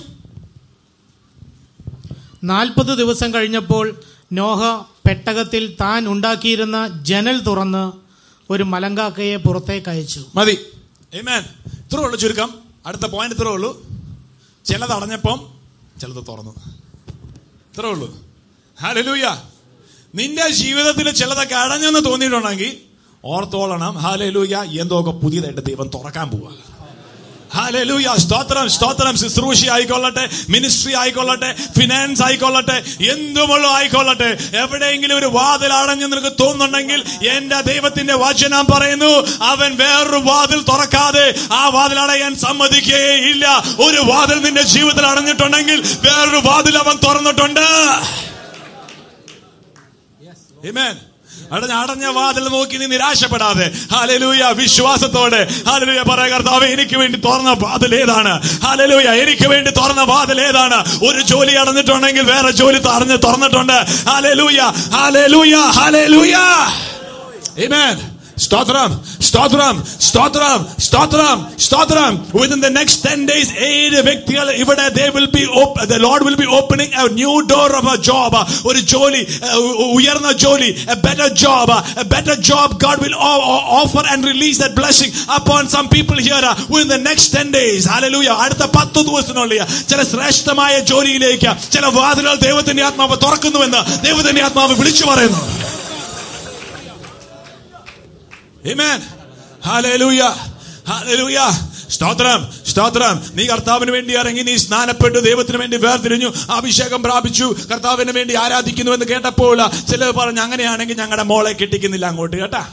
നാൽപ്പത് ദിവസം കഴിഞ്ഞപ്പോൾ നോഹ പെട്ടകത്തിൽ താൻ ഉണ്ടാക്കിയിരുന്ന ജനൽ തുറന്ന് ഒരു മലങ്കാക്കയെ പുറത്തേക്ക് അയച്ചു മതി Amen. ഇത്രേ ഉള്ളൂ ചുരുക്കം അടുത്ത പോയിന്റ് ഇത്രേ ഉള്ളൂ ചിലത് അടഞ്ഞപ്പം ചിലത് തുറന്നു ഇത്രേ ഉള്ളൂ ഹാലലൂയ നിന്റെ ജീവിതത്തിൽ ചിലതൊക്കെ അടഞ്ഞെന്ന് തോന്നിയിട്ടുണ്ടെങ്കിൽ ഓർത്തോളണം ഹാലലൂയ എന്തൊക്കെ പുതിയതായിട്ട് ദൈവം തുറക്കാൻ പോവുക ഹാലലൂയ സ്തോത്രം സ്തോത്രം ശുശ്രൂഷ ആയിക്കൊള്ളട്ടെ മിനിസ്ട്രി ആയിക്കൊള്ളട്ടെ ഫിനാൻസ് ആയിക്കൊള്ളട്ടെ എന്തുമുള്ള ആയിക്കൊള്ളട്ടെ എവിടെയെങ്കിലും ഒരു വാതിൽ അടഞ്ഞു നിനക്ക് തോന്നുന്നുണ്ടെങ്കിൽ എന്റെ ദൈവത്തിന്റെ വചനം പറയുന്നു അവൻ വേറൊരു വാതിൽ തുറക്കാതെ ആ വാതിൽ അടയാൻ സമ്മതിക്കുകയേ ഇല്ല ഒരു വാതിൽ നിന്റെ ജീവിതത്തിൽ അടഞ്ഞിട്ടുണ്ടെങ്കിൽ വേറൊരു വാതിൽ അവൻ തുറന്നിട്ടുണ്ട് Amen. അടഞ്ഞ അടഞ്ഞ വാതിൽ നോക്കി നീ നിരാശപ്പെടാതെ ഹാലലൂയ വിശ്വാസത്തോടെ ഹാലലൂയ പറയാ കർത്താവ് എനിക്ക് വേണ്ടി തുറന്ന വാതിൽ ഏതാണ് ഹാലലൂയ എനിക്ക് വേണ്ടി തുറന്ന വാതിൽ ഏതാണ് ഒരു ജോലി അടഞ്ഞിട്ടുണ്ടെങ്കിൽ വേറെ ജോലി തറഞ്ഞ് തുറന്നിട്ടുണ്ട് hallelujah hallelujah hallelujah Amen. Stotram, Stotram, Stotram, Stotram, Stotram. Within the next 10 days, ഏഴ് വ്യക്തികൾ ഇവിടെ they will be op- the Lord will be opening a new door of a job. ഒരു ജോലി uh, ഉയർന്ന ജോലി a better job a better job God will o- o- offer and release that blessing upon some people here uh, within the next 10 days. Hallelujah. അടുത്ത പത്ത് ദിവസത്തിനുള്ളിൽ ചില ശ്രേഷ്ഠമായ ജോലിയിലേക്ക് ചില വാതിലുകൾ ദൈവത്തിന്റെ ആത്മാവ് തുറക്കുന്നുവെന്ന് ദൈവത്തിന്റെ ആത്മാവ് വിളിച്ചു പറയുന്നു Amen. Hallelujah. Hallelujah. സ്തോത്രം സ്തോത്രം നീ കർത്താവിന് വേണ്ടി ഇറങ്ങി നീ സ്നാനപ്പെട്ടു ദൈവത്തിന് വേണ്ടി വേർതിരിഞ്ഞു അഭിഷേകം പ്രാപിച്ചു കർത്താവിന് വേണ്ടി ആരാധിക്കുന്നു എന്ന് കേട്ടപ്പോൾ ചിലർ പറഞ്ഞു അങ്ങനെയാണെങ്കിൽ ഞങ്ങളുടെ മോളെ കെട്ടിക്കുന്നില്ല അങ്ങോട്ട് കേട്ടാ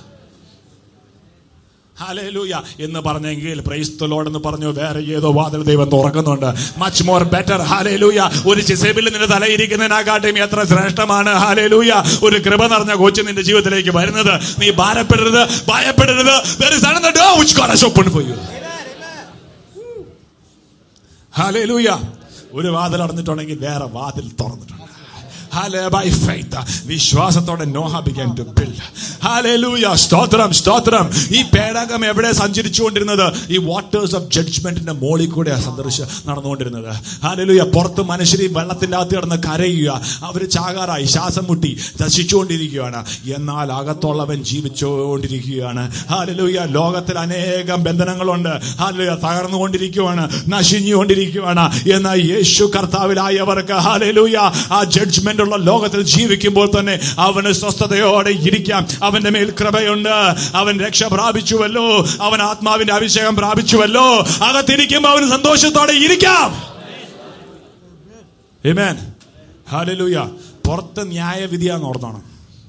ഹാലൂയ എന്ന് പറഞ്ഞെങ്കിൽ പ്രൈസ്തലോട് എന്ന് പറഞ്ഞു വേറെ ഏതോ വാതിൽ ദൈവം തുറക്കുന്നുണ്ട് മച്ച് മോർ ബെറ്റർ ഹാലേലൂയ ഒരു ചിസേബിൽ നിന്റെ തലയിരിക്കുന്നതിനെക്കാട്ടും എത്ര ശ്രേഷ്ഠമാണ് ഹാലേലൂയ ഒരു കൃപ നിറഞ്ഞ കൊച്ചു നിന്റെ ജീവിതത്തിലേക്ക് വരുന്നത് നീ ഭാരപ്പെടരുത് ഭയപ്പെടരുത് There is another door which God has opened for you. Hallelujah ഒരു വാതിൽ അടഞ്ഞിട്ടുണ്ടെങ്കിൽ വേറെ വാതിൽ തുറന്നിട്ടുണ്ട് Hallelujah, by faith, വിശ്വാസത്തോടെ Noah began to build. Hallelujah, സ്തോത്രം സ്തോത്രം ഈ പേടകം എവിടെ സഞ്ചരിച്ചുകൊണ്ടിരുന്നത് ഈ വാട്ടേഴ്സ് ഓഫ് ജഡ്ജ്മെന്റിന്റെ മോളിൽ കൂടെ സന്ദർശ നടന്നുകൊണ്ടിരുന്നത് ഹാലലൂയ പുറത്ത് മനുഷ്യർ ഈ വെള്ളത്തിന്റെ അകത്ത് കിടന്ന് കരയുക അവര് ചാകാറായി ശ്വാസം മുട്ടി നശിച്ചുകൊണ്ടിരിക്കുകയാണ് എന്നാൽ അകത്തുള്ളവൻ ജീവിച്ചുകൊണ്ടിരിക്കുകയാണ് ഹാലലൂയ ലോകത്തിൽ അനേകം ബന്ധനങ്ങളുണ്ട് ഹാലലൂയ തകർന്നുകൊണ്ടിരിക്കുകയാണ് നശിഞ്ഞുകൊണ്ടിരിക്കുകയാണ് എന്നാൽ യേശു കർത്താവിലായവർക്ക് ഹാലലൂയ ആ ജഡ്ജ്മെന്റ് ഉള്ള ലോകത്തിൽ ജീവിക്കുമ്പോൾ തന്നെ അവന് സ്വസ്ഥതയോടെ ഇരിക്കാം അവന്റെ മേൽ കൃപയുണ്ട് അവൻ രക്ഷ പ്രാപിച്ചുവല്ലോ അവൻ ആത്മാവിന്റെ അഭിഷേകം പ്രാപിച്ചുവല്ലോ അകത്തിരിക്കുമ്പോൾ അവന് സന്തോഷത്തോടെ ഇരിക്കാം Amen. Hallelujah. പുറത്ത് ന്യായവിധിയാന്ന് ഓർത്തോണം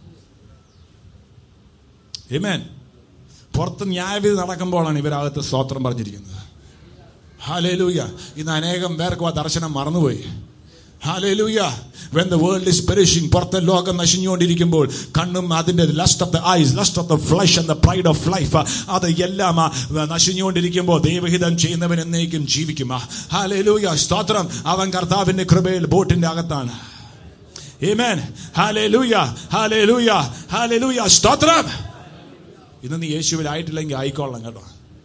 Amen. പുറത്ത് ന്യായവിധി നടക്കുമ്പോഴാണ് ഇവരകത്ത് സ്തോത്രം പറഞ്ഞിരിക്കുന്നത് ഹാലേലൂയ ഇന്ന് അനേകം പേർക്ക് ആ ദർശനം മറന്നുപോയി Hallelujah. When the world is perishing, പുറത്തെ ലോകം നശിഞ്ഞുകൊണ്ടിരിക്കുമ്പോൾ കണ്ണും അതിന്റെ lust of the eyes lust of the flesh and the pride of life അത് എല്ലാം ആ, നശിഞ്ഞുകൊണ്ടിരിക്കുമ്പോൾ ദൈവഹിതം ചെയ്യുന്നവൻ എന്നേക്കും ജീവിക്കും ഹാലേലൂയ സ്തോത്രം അവൻ കർത്താവിന്റെ കൃപയിൽ ബോട്ടിന്റെ അകത്താണ് Amen. Hallelujah. Hallelujah. Hallelujah. സ്തോത്രം ഇന്ന് നീ യേശുവിലായിട്ടില്ലെങ്കിൽ ആയിക്കോളാം കേട്ടോ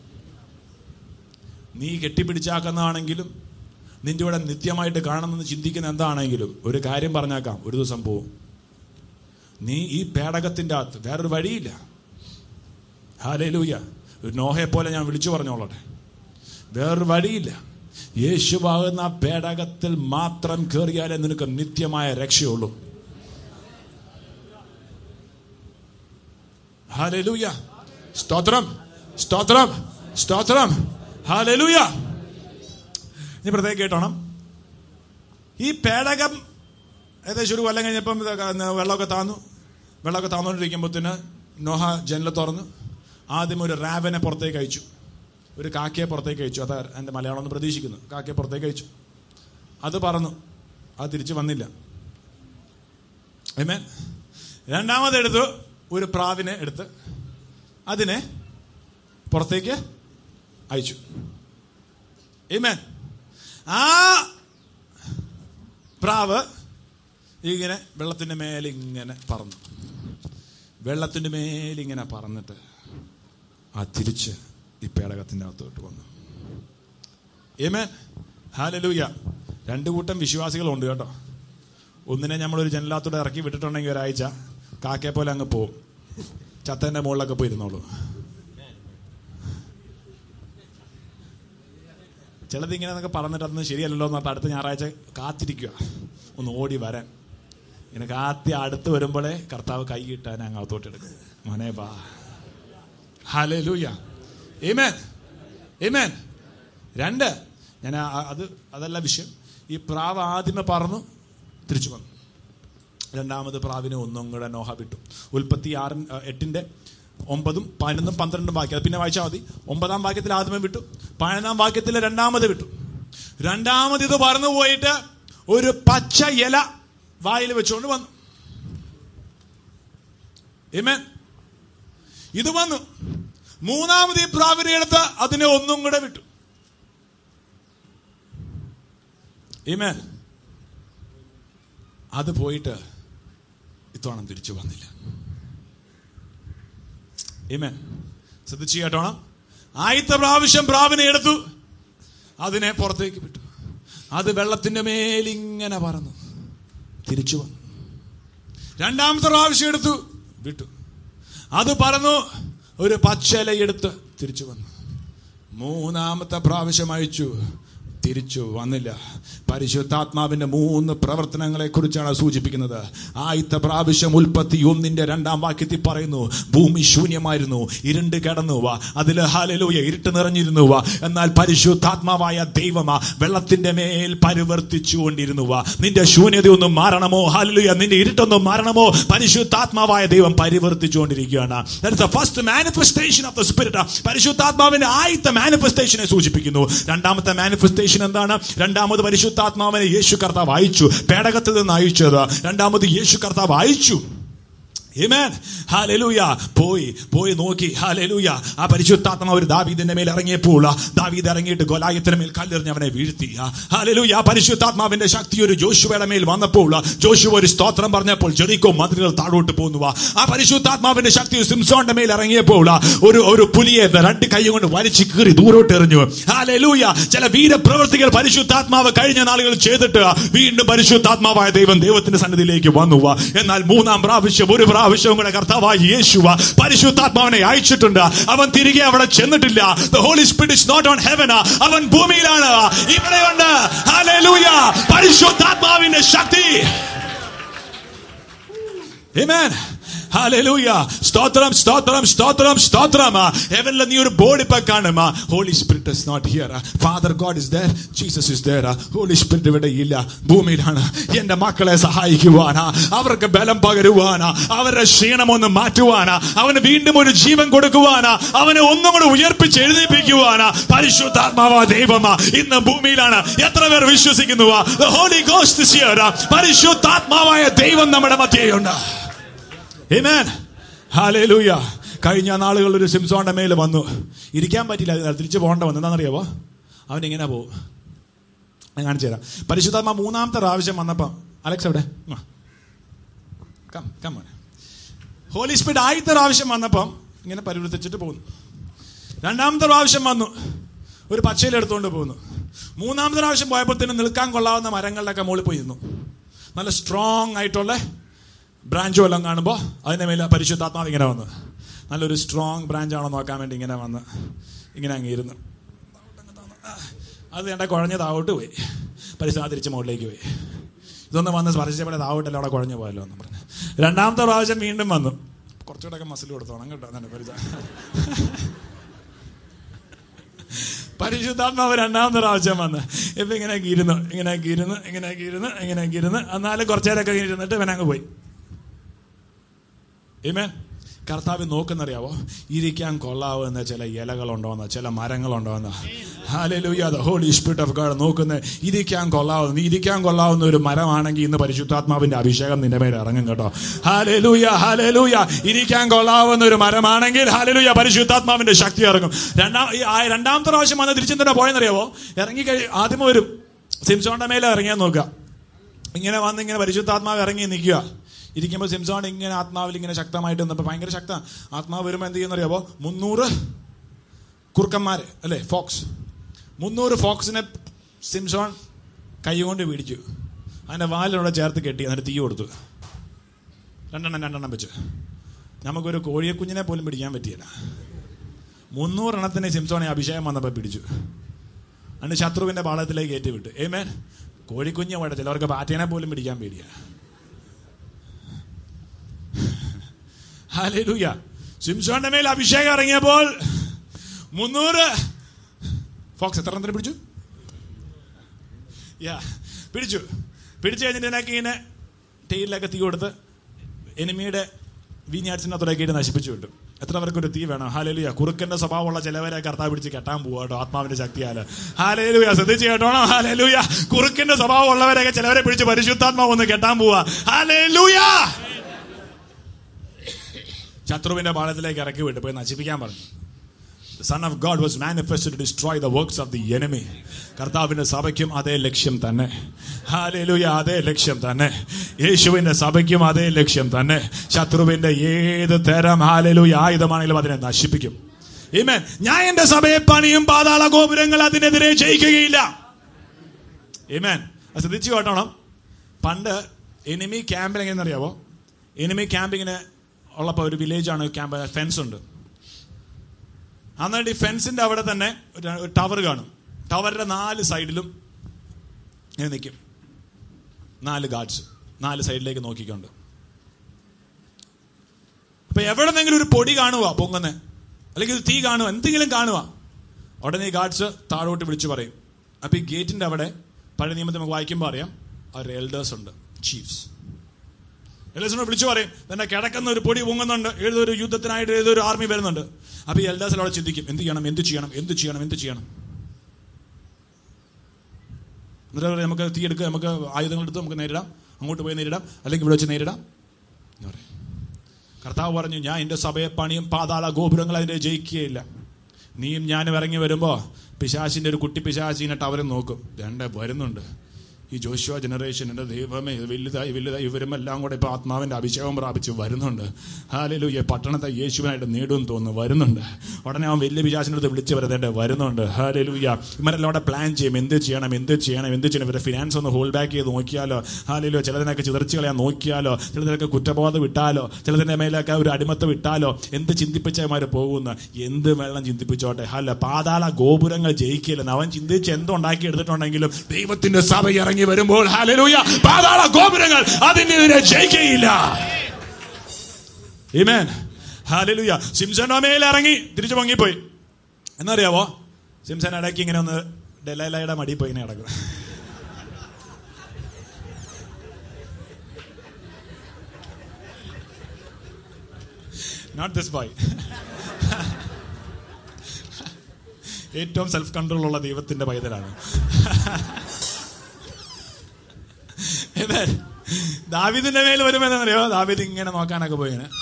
നീ കെട്ടിപ്പിടിച്ചാക്കുന്നതാണെങ്കിലും നിന്റെ ഇവിടെ നിത്യമായിട്ട് കാണണമെന്ന് ചിന്തിക്കുന്ന എന്താണെങ്കിലും ഒരു കാര്യം പറഞ്ഞേക്കാം ഒരു ദിവസം പോവും നീ ഈ പേടകത്തിന്റെ അകത്ത് വേറൊരു വഴിയില്ല ഹാലേലൂയ ഒരു നോഹയെ പോലെ ഞാൻ വിളിച്ചു പറഞ്ഞോളട്ടെ വേറൊരു വഴിയില്ല യേശുവാകുന്ന ആ പേടകത്തിൽ മാത്രം കയറിയാലേ നിനക്ക് നിത്യമായ രക്ഷയുള്ളൂ ഹാലേലൂയ സ്തോത്രം സ്തോത്രം സ്തോത്രം ഹാലേലൂയ നീ പ്രത്യേകം കേട്ടോണം ഈ പേടകം ഏകദേശം ഒരു കൊല്ലം കഴിഞ്ഞപ്പം ഇത് ക- വെള്ളമൊക്കെ താന്നു വെള്ളമൊക്കെ താന്നുകൊണ്ടിരിക്കുമ്പോഴത്തേന് നോഹ ജനൽ തുറന്നു ആദ്യം ഒരു റാവനെ പുറത്തേക്ക് അയച്ചു ഒരു കാക്കയെ പുറത്തേക്ക് അയച്ചു അത് എൻ്റെ മലയാളം ഒന്ന് പ്രതീക്ഷിക്കുന്നു കാക്കയെ പുറത്തേക്ക് അയച്ചു അത് പറന്നു അത് തിരിച്ചു വന്നില്ല Amen. രണ്ടാമതെടുത്ത് ഒരു പ്രാവിനെ എടുത്ത് അതിനെ പുറത്തേക്ക് അയച്ചു Amen. ആ പ്രാവ് ഇങ്ങനെ വെള്ളത്തിന്റെ മേലെ ഇങ്ങനെ പറന്നു വെള്ളത്തിന്റെ മേലിങ്ങനെ പറന്നിട്ട് ആ തിരിച്ച് ഈ പേടകത്തിന്റെ അകത്തോട്ട് വന്നു ഏമേൻ ഹാലലൂയ രണ്ടു കൂട്ടം വിശ്വാസികളുണ്ട് കേട്ടോ ഒന്നിനെ നമ്മളൊരു ജനലാത്തോടെ ഇറക്കി വിട്ടിട്ടുണ്ടെങ്കിൽ ഒരാഴ്ച കാക്കയെ പോലെ അങ്ങ് പോവും ചത്തന്റെ മുകളിലൊക്കെ പോയിരുന്നോളൂ ചിലത് ഇങ്ങനെ എന്നൊക്കെ പറഞ്ഞിട്ട് അതൊന്നും ശരിയല്ലല്ലോ എന്ന് പറഞ്ഞിട്ട് അടുത്ത ഞായറാഴ്ച കാത്തിരിക്കുക ഒന്ന് ഓടി വരാൻ ഇങ്ങനെ കാത്തി അടുത്ത് വരുമ്പോഴേ കർത്താവ് കൈ കിട്ടാൻ അങ്ങ് അകത്തോട്ട് എടുക്കും മോനെ ബാ ഹല്ലേലൂയ ഏമേൻ ഏമേൻ രണ്ട് ഞാൻ ആ- അത് അതല്ല വിഷയം ഈ പ്രാവ് ആദ്യമേ പറന്നു തിരിച്ചു വന്നു രണ്ടാമത് പ്രാവിനെ ഒന്നും കൂടെ നോഹ വിട്ടു ഉൽപ്പത്തി ആറ് എട്ടിന്റെ ഒമ്പതും പതിനൊന്നും പന്ത്രണ്ടും വാക്യം അത് പിന്നെ വായിച്ചാൽ മതി ഒമ്പതാം വാക്യത്തിൽ ആദ്യമേ വിട്ടു പതിനൊന്നാം വാക്യത്തിൽ രണ്ടാമത് വിട്ടു രണ്ടാമത് ഇത് പറന്നു പോയിട്ട് ഒരു പച്ച ഇല വായിൽ വെച്ചുകൊണ്ട് വന്നു Amen. ഇത് വന്നു മൂന്നാമത് ഈ പ്രാവിനെ എടുത്ത് അതിനെ ഒന്നും കൂടെ വിട്ടു Amen. അത് പോയിട്ട് ഇത്തോണം തിരിച്ചു വന്നില്ല Amen. ശ്രദ്ധിച്ചു കേട്ടോണം ആദ്യത്തെ പ്രാവശ്യം പ്രാവിനെ എടുത്തു അതിനെ പുറത്തേക്ക് വിട്ടു അത് വെള്ളത്തിന്റെ മേലിങ്ങനെ പറന്നു തിരിച്ചു വന്നു രണ്ടാമത്തെ പ്രാവശ്യം എടുത്തു വിട്ടു അത് പറന്നു ഒരു പച്ചലയെടുത്ത് തിരിച്ചു വന്നു മൂന്നാമത്തെ പ്രാവശ്യം അയച്ചു തിരിച്ചു വന്നില്ല പരിശുദ്ധാത്മാവിന്റെ മൂന്ന് പ്രവർത്തനങ്ങളെ കുറിച്ചാണ് സൂചിപ്പിക്കുന്നത് ആദ്യത്തെ പ്രാവശ്യം ഉൽപ്പത്തി ഒന്നിന്റെ രണ്ടാം വാക്യത്തിൽ പറയുന്നു ഭൂമി ശൂന്യമായിരുന്നു ഇരുണ്ട് കിടന്നു വാ അതിൽ ഹാലലൂയ ഇരുട്ട് നിറഞ്ഞിരുന്നു വാ എന്നാൽ പരിശുദ്ധാത്മാവായ ദൈവമാ വെള്ളത്തിന്റെ മേൽ പരിവർത്തിച്ചു കൊണ്ടിരുന്നു വാ നിന്റെ ശൂന്യതയൊന്നും മാറണമോ ഹാലലൂയ നിന്റെ ഇരുട്ടൊന്നും മാറണമോ പരിശുദ്ധാത്മാവായ ദൈവം പരിവർത്തിച്ചു കൊണ്ടിരിക്കുകയാണ് first manifestation of the spirit പരിശുദ്ധാത്മാവിന്റെ ആദ്യത്തെ മാനിഫെസ്റ്റേഷനെ സൂചിപ്പിക്കുന്നു രണ്ടാമത്തെ മാനിഫെസ്റ്റേഷൻ എന്താണ് രണ്ടാമത് പരിശുദ്ധാത്മാവിനെ യേശു കർത്താവ് അയച്ചു പേടകത്തിൽ നിന്ന് അയച്ചത് രണ്ടാമത് യേശു കർത്താവ് അയച്ചു Amen. Hallelujah. പോയി പോയി നോക്കി ഹാലലൂയ ആ പരിശുദ്ധാത്മ ഒരു ദാവീദിന്റെ മേൽ ഇറങ്ങിയപ്പോൾ ആ ദാവീദ് ഇറങ്ങിയിട്ട് ഗോലായത്തിന് മേൽ കല്ലെറിഞ്ഞ് അവനെ വീഴ്ത്തി ഹാലലൂയ ആ പരിശുദ്ധാത്മാവിന്റെ ശക്തി ഒരു ജോഷുവയുടെ മേൽ വന്നപ്പോൾ ആ ജോഷുവ ഒരു സ്തോത്രം പറഞ്ഞപ്പോൾ ജെറിക്കോ മതിലുകൾ താഴോട്ട് പോന്നു ആ പരിശുദ്ധാത്മാവിന്റെ ശക്തി സിംസോന്റെ മേൽ ഇറങ്ങിയപ്പോൾ ആ ഒരു ഒരു പുലിയെ രണ്ട് കൈ കൊണ്ട് വലിച്ചു കീറി ദൂരോട്ട് എറിഞ്ഞു ഹാലലൂയ ചില വീരപ്രവർത്തികൾ പരിശുദ്ധാത്മാവ് കഴിഞ്ഞ നാളുകൾ ചെയ്തിട്ട് വീണ്ടും പരിശുദ്ധാത്മാവായ ദൈവം ദൈവത്തിന്റെ സന്നിധിയിലേക്ക് വന്നു എന്നാൽ മൂന്നാം പ്രാവശ്യം ഒരു പ്രാവശ്യവും കൂടെ കർത്താവായ യേശുവ പരിശുദ്ധാത്മാവിനെ അയച്ചിട്ടുണ്ട് അവൻ തിരികെ അവിടെ ചെന്നിട്ടില്ല The Holy Spirit is not on heaven അവൻ ഭൂമിയിലാണ് ഇവിടെയുണ്ട് ഹല്ലേലൂയ പരിശുദ്ധാത്മാവിന്റെ ശക്തി Amen. ഹാലലൂയ സ്തോത്രം സ്തോത്രം സ്തോത്രം സ്തോത്രം ഹെവനിൽ നീ ഒരു ബോർഡ് ഇപ്പൊ കാണും holy spirit is not here father God is there Jesus is there holy spirit ഇവിടെ ഇല്ല ഭൂമിയിലാണ് എന്റെ മക്കളെ സഹായിക്കുവാനാ അവർക്ക് ബലം പകരുവാനാ അവരുടെ ക്ഷീണം ഒന്ന് മാറ്റുവാനാ അവന് വീണ്ടും ഒരു ജീവൻ കൊടുക്കുവാനാ അവനെ ഒന്നും കൂടെ ഉയർപ്പിച്ച് എഴുതിപ്പിക്കുവാനാ പരിശുദ്ധാത്മാവാ ദൈവമാ ഇന്ന് ഭൂമിയിലാണ് എത്ര പേർ വിശ്വസിക്കുന്നു ഹോളി ഗോസ്റ്റ് ഹിയർ പരിശുദ്ധാത്മാവായ ദൈവം നമ്മുടെ മധ്യയുണ്ട് Amen. Hallelujah. കഴിഞ്ഞ നാളുകളിൽ ഒരു സിംസോന്റെ മേൽ വന്നു ഇരിക്കാൻ പറ്റില്ല അതിനകത്ത് തിരിച്ചു പോകേണ്ട വന്നു എന്താണെന്നറിയാവോ അവൻ ഇങ്ങനെ പോകും ഞാൻ കാണിച്ചു തരാം പരിശുദ്ധാത്മ മൂന്നാമത്തെ പ്രാവശ്യം വന്നപ്പം അലക്സ് എവിടെ ഹോലി സ്പീഡ് ആദ്യത്തെ പ്രാവശ്യം വന്നപ്പം ഇങ്ങനെ പരിവർത്തിച്ചിട്ട് പോകുന്നു രണ്ടാമത്തെ പ്രാവശ്യം വന്നു ഒരു പച്ചയിൽ എടുത്തുകൊണ്ട് പോകുന്നു മൂന്നാമത്തെ പ്രാവശ്യം പോയപ്പോഴത്തേനും നിൽക്കാൻ കൊള്ളാവുന്ന മരങ്ങളിലൊക്കെ മുകളിൽ പോയി ഇരുന്നു നല്ല സ്ട്രോങ് ആയിട്ടുള്ള ബ്രാഞ്ച് വല്ലതും കാണുമ്പോൾ അതിൻ്റെ മേലെ പരിശുദ്ധാത്മാവ് ഇങ്ങനെ വന്ന് നല്ലൊരു സ്ട്രോങ് ബ്രാഞ്ച് ആണോ നോക്കാൻ വേണ്ടി ഇങ്ങനെ വന്ന് ഇങ്ങനെ അങ്ങ് ഇരുന്ന് അത് എൻ്റെ കുഴഞ്ഞ താവോട്ട് പോയി പരിശുദ്ധ തിരിച്ച് മുകളിലേക്ക് പോയി ഇതൊന്ന് വന്ന് സ്പർശിച്ചപ്പോൾ താവോട്ടല്ല അവിടെ കുഴഞ്ഞു പോയല്ലോ എന്ന് പറഞ്ഞു രണ്ടാമത്തെ പ്രാവശ്യം വീണ്ടും വന്നു കുറച്ചുകൂടെ ഒക്കെ മസിൽ കൊടുത്തോണം കേട്ടോ തന്നെ പരിച പരിശുദ്ധാത്മാവ് രണ്ടാമത്തെ പ്രാവശ്യം വന്ന് ഇപ്പൊ ഇങ്ങനെയൊക്കെ ഇരുന്നു ഇങ്ങനെയൊക്കെ ഇരുന്ന് ഇങ്ങനെയൊക്കെ ഇരുന്ന് ഇങ്ങനെയൊക്കെ ഇരുന്ന് എന്നാലും കുറച്ചേരൊക്കെ ഇരുന്നിട്ട് ഇവനങ്ങ് പോയി Amen. കർത്താവ് നോക്കുന്നറിയാവോ ഇരിക്കാൻ കൊള്ളാവുന്ന ചില ഇലകളുണ്ടോന്ന് ചില മരങ്ങളുണ്ടോന്ന് hallelujah the holy spirit of God നോക്കുന്ന ഇരിക്കാൻ കൊള്ളാവുന്ന നീ ഇരിക്കാൻ കൊള്ളാവുന്ന ഒരു മരമാണെങ്കിൽ ഇന്ന് പരിശുദ്ധാത്മാവിന്റെ അഭിഷേകം നിന്റെ മേലെ ഇറങ്ങും കേട്ടോ ഹാലലൂയ ഹാലലൂയ ഇരിക്കാൻ കൊള്ളാവുന്ന ഒരു മരമാണെങ്കിൽ ഹാലലൂയ പരിശുദ്ധാത്മാവിന്റെ ശക്തി ഇറങ്ങും രണ്ടാം ഈ ആ രണ്ടാമത്തെ പ്രാവശ്യം വന്ന് തിരിച്ചും തന്നെ പോയെന്നറിയാവോ ഇറങ്ങി കഴി ആദ്യം വരും സിംസോണിന്റെ മേലെ ഇറങ്ങിയാൽ നോക്കുക ഇങ്ങനെ വന്ന് ഇങ്ങനെ പരിശുദ്ധാത്മാവ് ഇറങ്ങി നിൽക്കുക ഇരിക്കുമ്പോൾ സിംസോൺ ഇങ്ങനെ ആത്മാവിൽ ഇങ്ങനെ ശക്തമായിട്ട് നിന്നപ്പോൾ ഭയങ്കര ശക്ത ആത്മാവ് വരുമ്പോൾ എന്ത് ചെയ്യുന്നറിയാവോ മുന്നൂറ് കുറുക്കന്മാര് അല്ലേ ഫോക്സ് മുന്നൂറ് ഫോക്സിനെ സിംസോൺ കൈകൊണ്ട് പിടിച്ചു അതിന്റെ വാലിനോടെ ചേർത്ത് കെട്ടി എന്നിട്ട് തീ കൊടുത്തു രണ്ടെണ്ണം രണ്ടെണ്ണം വെച്ച് നമുക്കൊരു കോഴിയെ കുഞ്ഞിനെ പോലും പിടിക്കാൻ പറ്റിയില്ല മുന്നൂറെണ്ണത്തിന് സിംസോണെ അഭിഷേകം വന്നപ്പോൾ പിടിച്ചു എന്നിട്ട് ശത്രുവിന്റെ പാളത്തിലേക്ക് കയറ്റി വിട്ടു ഏമേൻ കോഴിക്കുഞ്ഞ് വേണ്ട ചിലവർക്ക് പാറ്റേനെ പോലും പിടിക്കാൻ പേടിയാ ഹാലേലൂയ സിംസോന്റെ മേൽ അഭിഷേകം ഇറങ്ങിയപ്പോൾ മുന്നൂറ് ഫോക്സ് എത്ര എണ്ണത്തിന് പിടിച്ചു യാ പിടിച്ചു പിടിച്ചു കഴിഞ്ഞിട്ട് ഇതിനൊക്കെ ഇങ്ങനെ ടെയിലൊക്കെ തീ കൊടുത്ത് എനിമിയുടെ വീഞ്ഞാഴ്ചനകത്തോടൊക്കെ നശിപ്പിച്ചു വിട്ടു എത്ര പേർക്ക് ഒരു തീ വേണം ഹാലേലുയ കുറുക്കന്റെ സ്വഭാവമുള്ള ചിലവരെ കർത്താവ് പിടിച്ച് കെട്ടാൻ പോവാ കേട്ടോ ആത്മാവിന്റെ ശക്തിയാല് ഹാലേലുയ ശ്രദ്ധിച്ച് കേട്ടോണം ഹാലേലുയ കുറുക്കന്റെ സ്വഭാവമുള്ളവരെയൊക്കെ ചിലവരെ പിടിച്ച് പരിശുദ്ധാത്മാവ് ഒന്ന് കെട്ടാൻ പോവാ ഹാലേലുയ ശത്രുവിന്റെ പാളത്തിലേക്ക് ഇറക്കി വിട്ട് പോയി നശിപ്പിക്കാൻ പറഞ്ഞു The Son of God was manifested to destroy the works of the enemy. കർത്താവിന്റെ സഭയ്ക്കും അതേ ലക്ഷ്യം തന്നെ ഹാലേലുയ അതേ ലക്ഷ്യം തന്നെ യേശുവിന്റെ സഭയ്ക്കും അതേ ലക്ഷ്യം തന്നെ ശത്രുവിന്റെ ഏത് തരം ഹാലേലുയ ആയുധമാണെങ്കിലും അതിനെ നശിപ്പിക്കും Amen. ഞാൻ എന്റെ സഭയെ പണിയും പാതാള ഗോപുരങ്ങൾ അതിനെതിരെ ജയിക്കുകയില്ല Amen. അത് ശ്രദ്ധിച്ചു കേട്ടോണം പണ്ട് എനിമി ക്യാമ്പിൽ എങ്ങനെയെന്നറിയാവോ എനിമി ക്യാമ്പിങ്ങിന് ഉള്ളപ്പോൾ ഒരു വില്ലേജാണ് ക്യാമ്പ് ഫെൻസ് ഉണ്ട് എന്നിട്ട് ഈ ഫെൻസിന്റെ അവിടെ തന്നെ ഒരു ടവർ കാണും ടവറിന്റെ നാല് സൈഡിലും ഇങ്ങനെ നിൽക്കും നാല് ഗാർഡ്സ് നാല് സൈഡിലേക്ക് നോക്കിക്കൊണ്ട് അപ്പൊ എവിടെന്നെങ്കിലും ഒരു പൊടി കാണുക പൊങ്ങുന്നേ അല്ലെങ്കിൽ ഒരു തീ കാണുക എന്തെങ്കിലും കാണുക ഉടനെ ഈ ഗാർഡ്സ് താഴോട്ട് വിളിച്ചു പറയും അപ്പൊ ഈ ഗേറ്റിന്റെ അവിടെ പഴയ നിയമത്തിൽ നമുക്ക് വായിക്കുമ്പോൾ അറിയാം അവർ എൽഡേഴ്സ് ഉണ്ട് ചീഫ്സ് എൽഡേഴ്സിനോട് വിളിച്ചു പറയും തന്നെ കിടക്കുന്ന ഒരു പൊടി പൊങ്ങുന്നുണ്ട് ഏതൊരു യുദ്ധത്തിനായിട്ട് ഏതൊരു ആർമി വരുന്നുണ്ട് അപ്പൊ ഈ എൽഡേഴ്സ് അവിടെ ചിന്തിക്കും എന്ത് ചെയ്യണം എന്ത് ചെയ്യണം എന്ത് ചെയ്യണം എന്ത് ചെയ്യണം എന്നിട്ട് പറയും, നമുക്ക് തീ എടുക്കുക നമുക്ക് ആയുധങ്ങൾ എടുത്ത് നമുക്ക് നേരിടാം അങ്ങോട്ട് പോയി നേരിടാം അല്ലെങ്കിൽ ഇവിടെ വെച്ച് നേരിടാം എന്ന് പറയും കർത്താവ് പറഞ്ഞു ഞാൻ എൻ്റെ സഭയെ പണിയും പാതാള ഗോപുരങ്ങൾ അതിൻ്റെ ജയിക്കുകയില്ല നീയും ഞാനും ഇറങ്ങി വരുമ്പോ പിശാശിന്റെ ഒരു കുട്ടി പിശാചിനെ ടവരും നോക്കും രണ്ട് വരുന്നുണ്ട് ഈ ജോഷുവ ജനറേഷൻ എൻ്റെ ദൈവമേ ഇത് വലുതായി വലുതായി ഇവരും എല്ലാം കൂടെ ഇപ്പൊ ആത്മാവിന്റെ അഭിഷേകം പ്രാപിച്ച് വരുന്നുണ്ട് ഹാലലൂയ പട്ടണത്തെ യേശുവിനായിട്ട് നേടും തോന്നുന്നു വരുന്നുണ്ട് ഉടനെ അവൻ വലിയ പിശാചിൻ്റെ അടുത്ത് വിളിച്ച് വരുന്നുണ്ട് വരുന്നുണ്ട് ഹാലലൂയ ഇവരെല്ലാം അവിടെ പ്ലാൻ ചെയ്യും എന്ത് ചെയ്യണം എന്ത് ചെയ്യണം എന്ത് ചെയ്യണം ഇവരുടെ ഫിനാൻസ് ഒന്ന് ഹോൾഡ് ബാക്ക് ചെയ്ത് നോക്കിയാലോ ഹാലലോ ചിലതിനൊക്കെ ചിതർച്ച് കളയാൻ നോക്കിയാലോ ചിലതിനൊക്കെ കുറ്റബോധം വിട്ടാലോ ചിലതിന്റെ മേലൊക്കെ ഒരു അടിമത്ത് വിട്ടാലോ എന്ത് ചിന്തിപ്പിച്ചമാര് പോകുന്ന എന്ത് വെള്ളം ചിന്തിപ്പിച്ചോട്ടെ അല്ല പാതാള ഗോപുരങ്ങൾ ജയിക്കില്ലെന്ന് അവൻ ചിന്തിച്ച് എന്തുണ്ടാക്കി എടുത്തിട്ടുണ്ടെങ്കിലും ദൈവത്തിന്റെ സഭ ഇറങ്ങി വരുമ്പോൾ ഹാലലൂയ പാതാള ഗോപുരങ്ങൾ അതിനെതിരെ ജയിക്കുകയില്ല Amen. Hallelujah. സിംസന്റെ മേൽ ഇറങ്ങി തിരിച്ചു പൊങ്ങിപ്പോയി എന്നറിയാവോ സിംസൺ ഇടയ്ക്ക് ഇങ്ങനെ ഒന്ന് ഡെലൈലയുടെ മടി പോയി ഇങ്ങനെ കിടക്കും നോട്ട് ദിസ് ബോയ് ഏറ്റവും സെൽഫ് കൺട്രോൾ ഉള്ള ദൈവത്തിന്റെ പൈതലാണ് Amen. ദാവീദിന്റെ മേൽ വരുമെന്നറിയോ ദാവീദ് ഇങ്ങനെ നോക്കാനൊക്കെ പോയി ഇങ്ങനെ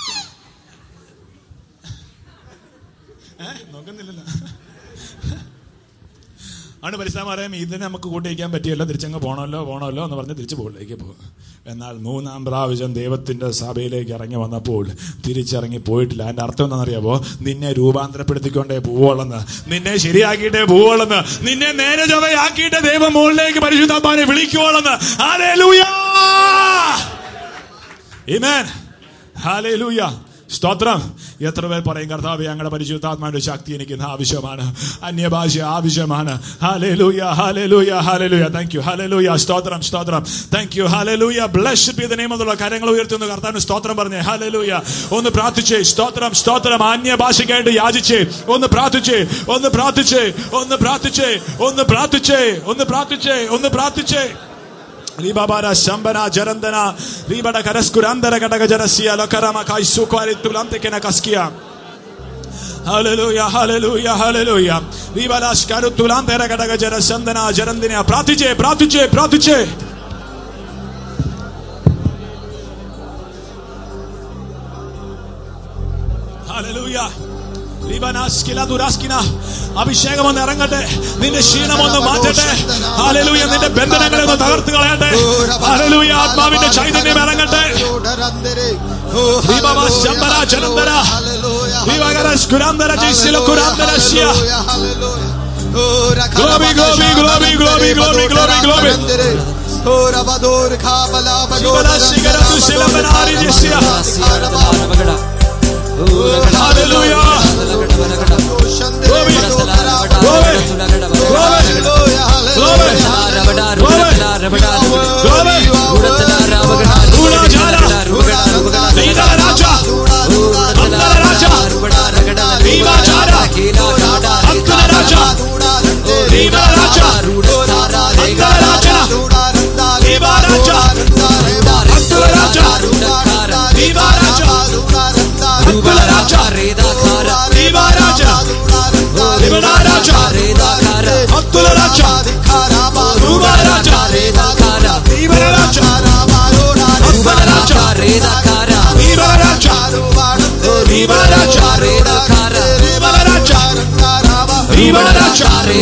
ഏ? നോക്കുന്നില്ലല്ലോ ആണ് പരിസ്ഥാമറിയാം ഇതിനെ നമുക്ക് കൂട്ടിയിക്കാൻ പറ്റിയല്ലോ തിരിച്ചങ്ങ് പോകണമല്ലോ പോകണമല്ലോ എന്ന് പറഞ്ഞ് തിരിച്ചു മുകളിലേക്ക് പോകും എന്നാൽ മൂന്നാം പ്രാവശ്യം ദൈവത്തിന്റെ സഭയിലേക്ക് ഇറങ്ങി വന്നപ്പോൾ തിരിച്ചിറങ്ങി പോയിട്ടില്ല അതിന്റെ അർത്ഥം എന്താണെന്നറിയാവോ നിന്നെ രൂപാന്തരപ്പെടുത്തിക്കൊണ്ടേ പോവുള്ളെന്ന് നിന്നെ ശരിയാക്കിയിട്ടേ പോവുള്ളെന്ന് നിന്നെ നേരെ ചൊവ്വയാക്കിയിട്ട് ദൈവം മുകളിലേക്ക് പരിശുദ്ധാത്മാനെ വിളിക്കുവോളെന്ന് Hallelujah! Amen. Hallelujah. സ്തോത്രം എത്ര പേർ പറയും കർത്താവ് ഞങ്ങളുടെ പരിശുദ്ധാത്മാവിന്റെ ശക്തി എനിക്ക് ഇന്ന് ആവശ്യമാണ് അന്യഭാഷ ആവശ്യമാണ് ഹാലൂയ ഹാലൂയ ഹാലൂയ താങ്ക് യു ഹാലൂയ സ്തോത്രം സ്തോത്രം താങ്ക് യു ഹാലൂയ ബ്ലഷ് ചെയ്ത നിയമത്തുള്ള കരങ്ങൾ ഉയർത്തുന്ന കർത്താവിന് സ്തോത്രം പറഞ്ഞേ ഹാലൂയ ഒന്ന് പ്രാർത്ഥിച്ചേ സ്തോത്രം സ്തോത്രം അന്യഭാഷയ്ക്കായിട്ട് യാചിച്ചേ ഒന്ന് പ്രാർത്ഥിച്ചേ ഒന്ന് പ്രാർത്ഥിച്ചേ ഒന്ന് പ്രാർത്ഥിച്ചേ ഒന്ന് പ്രാർത്ഥിച്ചേ ഒന്ന് പ്രാർത്ഥിച്ചേ ഒന്ന് പ്രാർത്ഥിച്ചേ Ribabara Shambana Jarandana Ribada Karaskurandara Kataga Jarasia Lakarama Kai Sukwari Tulante Kena Kaskia Hallelujah, hallelujah, hallelujah. Ribada Skaru Tulantera Kataga Jarasandana Jarandina Pratiche, Pratiche, Pratiche. Hallelujah. ലീബനാസ്കില ദുരാസ്കിന അഭിഷേകം ഒന്ന് ഇറങ്ങട്ടെ നിന്റെ ക്ഷീണം ഒന്ന് മാറ്റട്ടെ ഹാലലൂയ നിന്റെ ബന്ധനങ്ങളെ ഒന്ന് തകർത്ത് കളയട്ടെ ഹാലലൂയ ആത്മാവിന്റെ ചൈതന്യം ഇറങ്ങട്ടെ Ribaba Shambara Jarandara. Ribagara Skurandara Jisila Kurandara Shia. Glory, glory, glory, glory, glory, glory, glory. Shibala Shigara Dusila Benari Jisia. Hallelujah. Glory, glory, glory, glory. Ula Jara. Lida Raja. Andara Raja. Viva Jara. Andara Raja. Viva Raja. Andara Raja. Viva Raja. Andara Raja. Viva Raja. Andara Raja. Viva Raja. Viva Raja. Andara Raja. Viva Raja. Viva Raja. Andara Raja. Viva Raja. Viva Raja. Viva Raja. Viva Raja.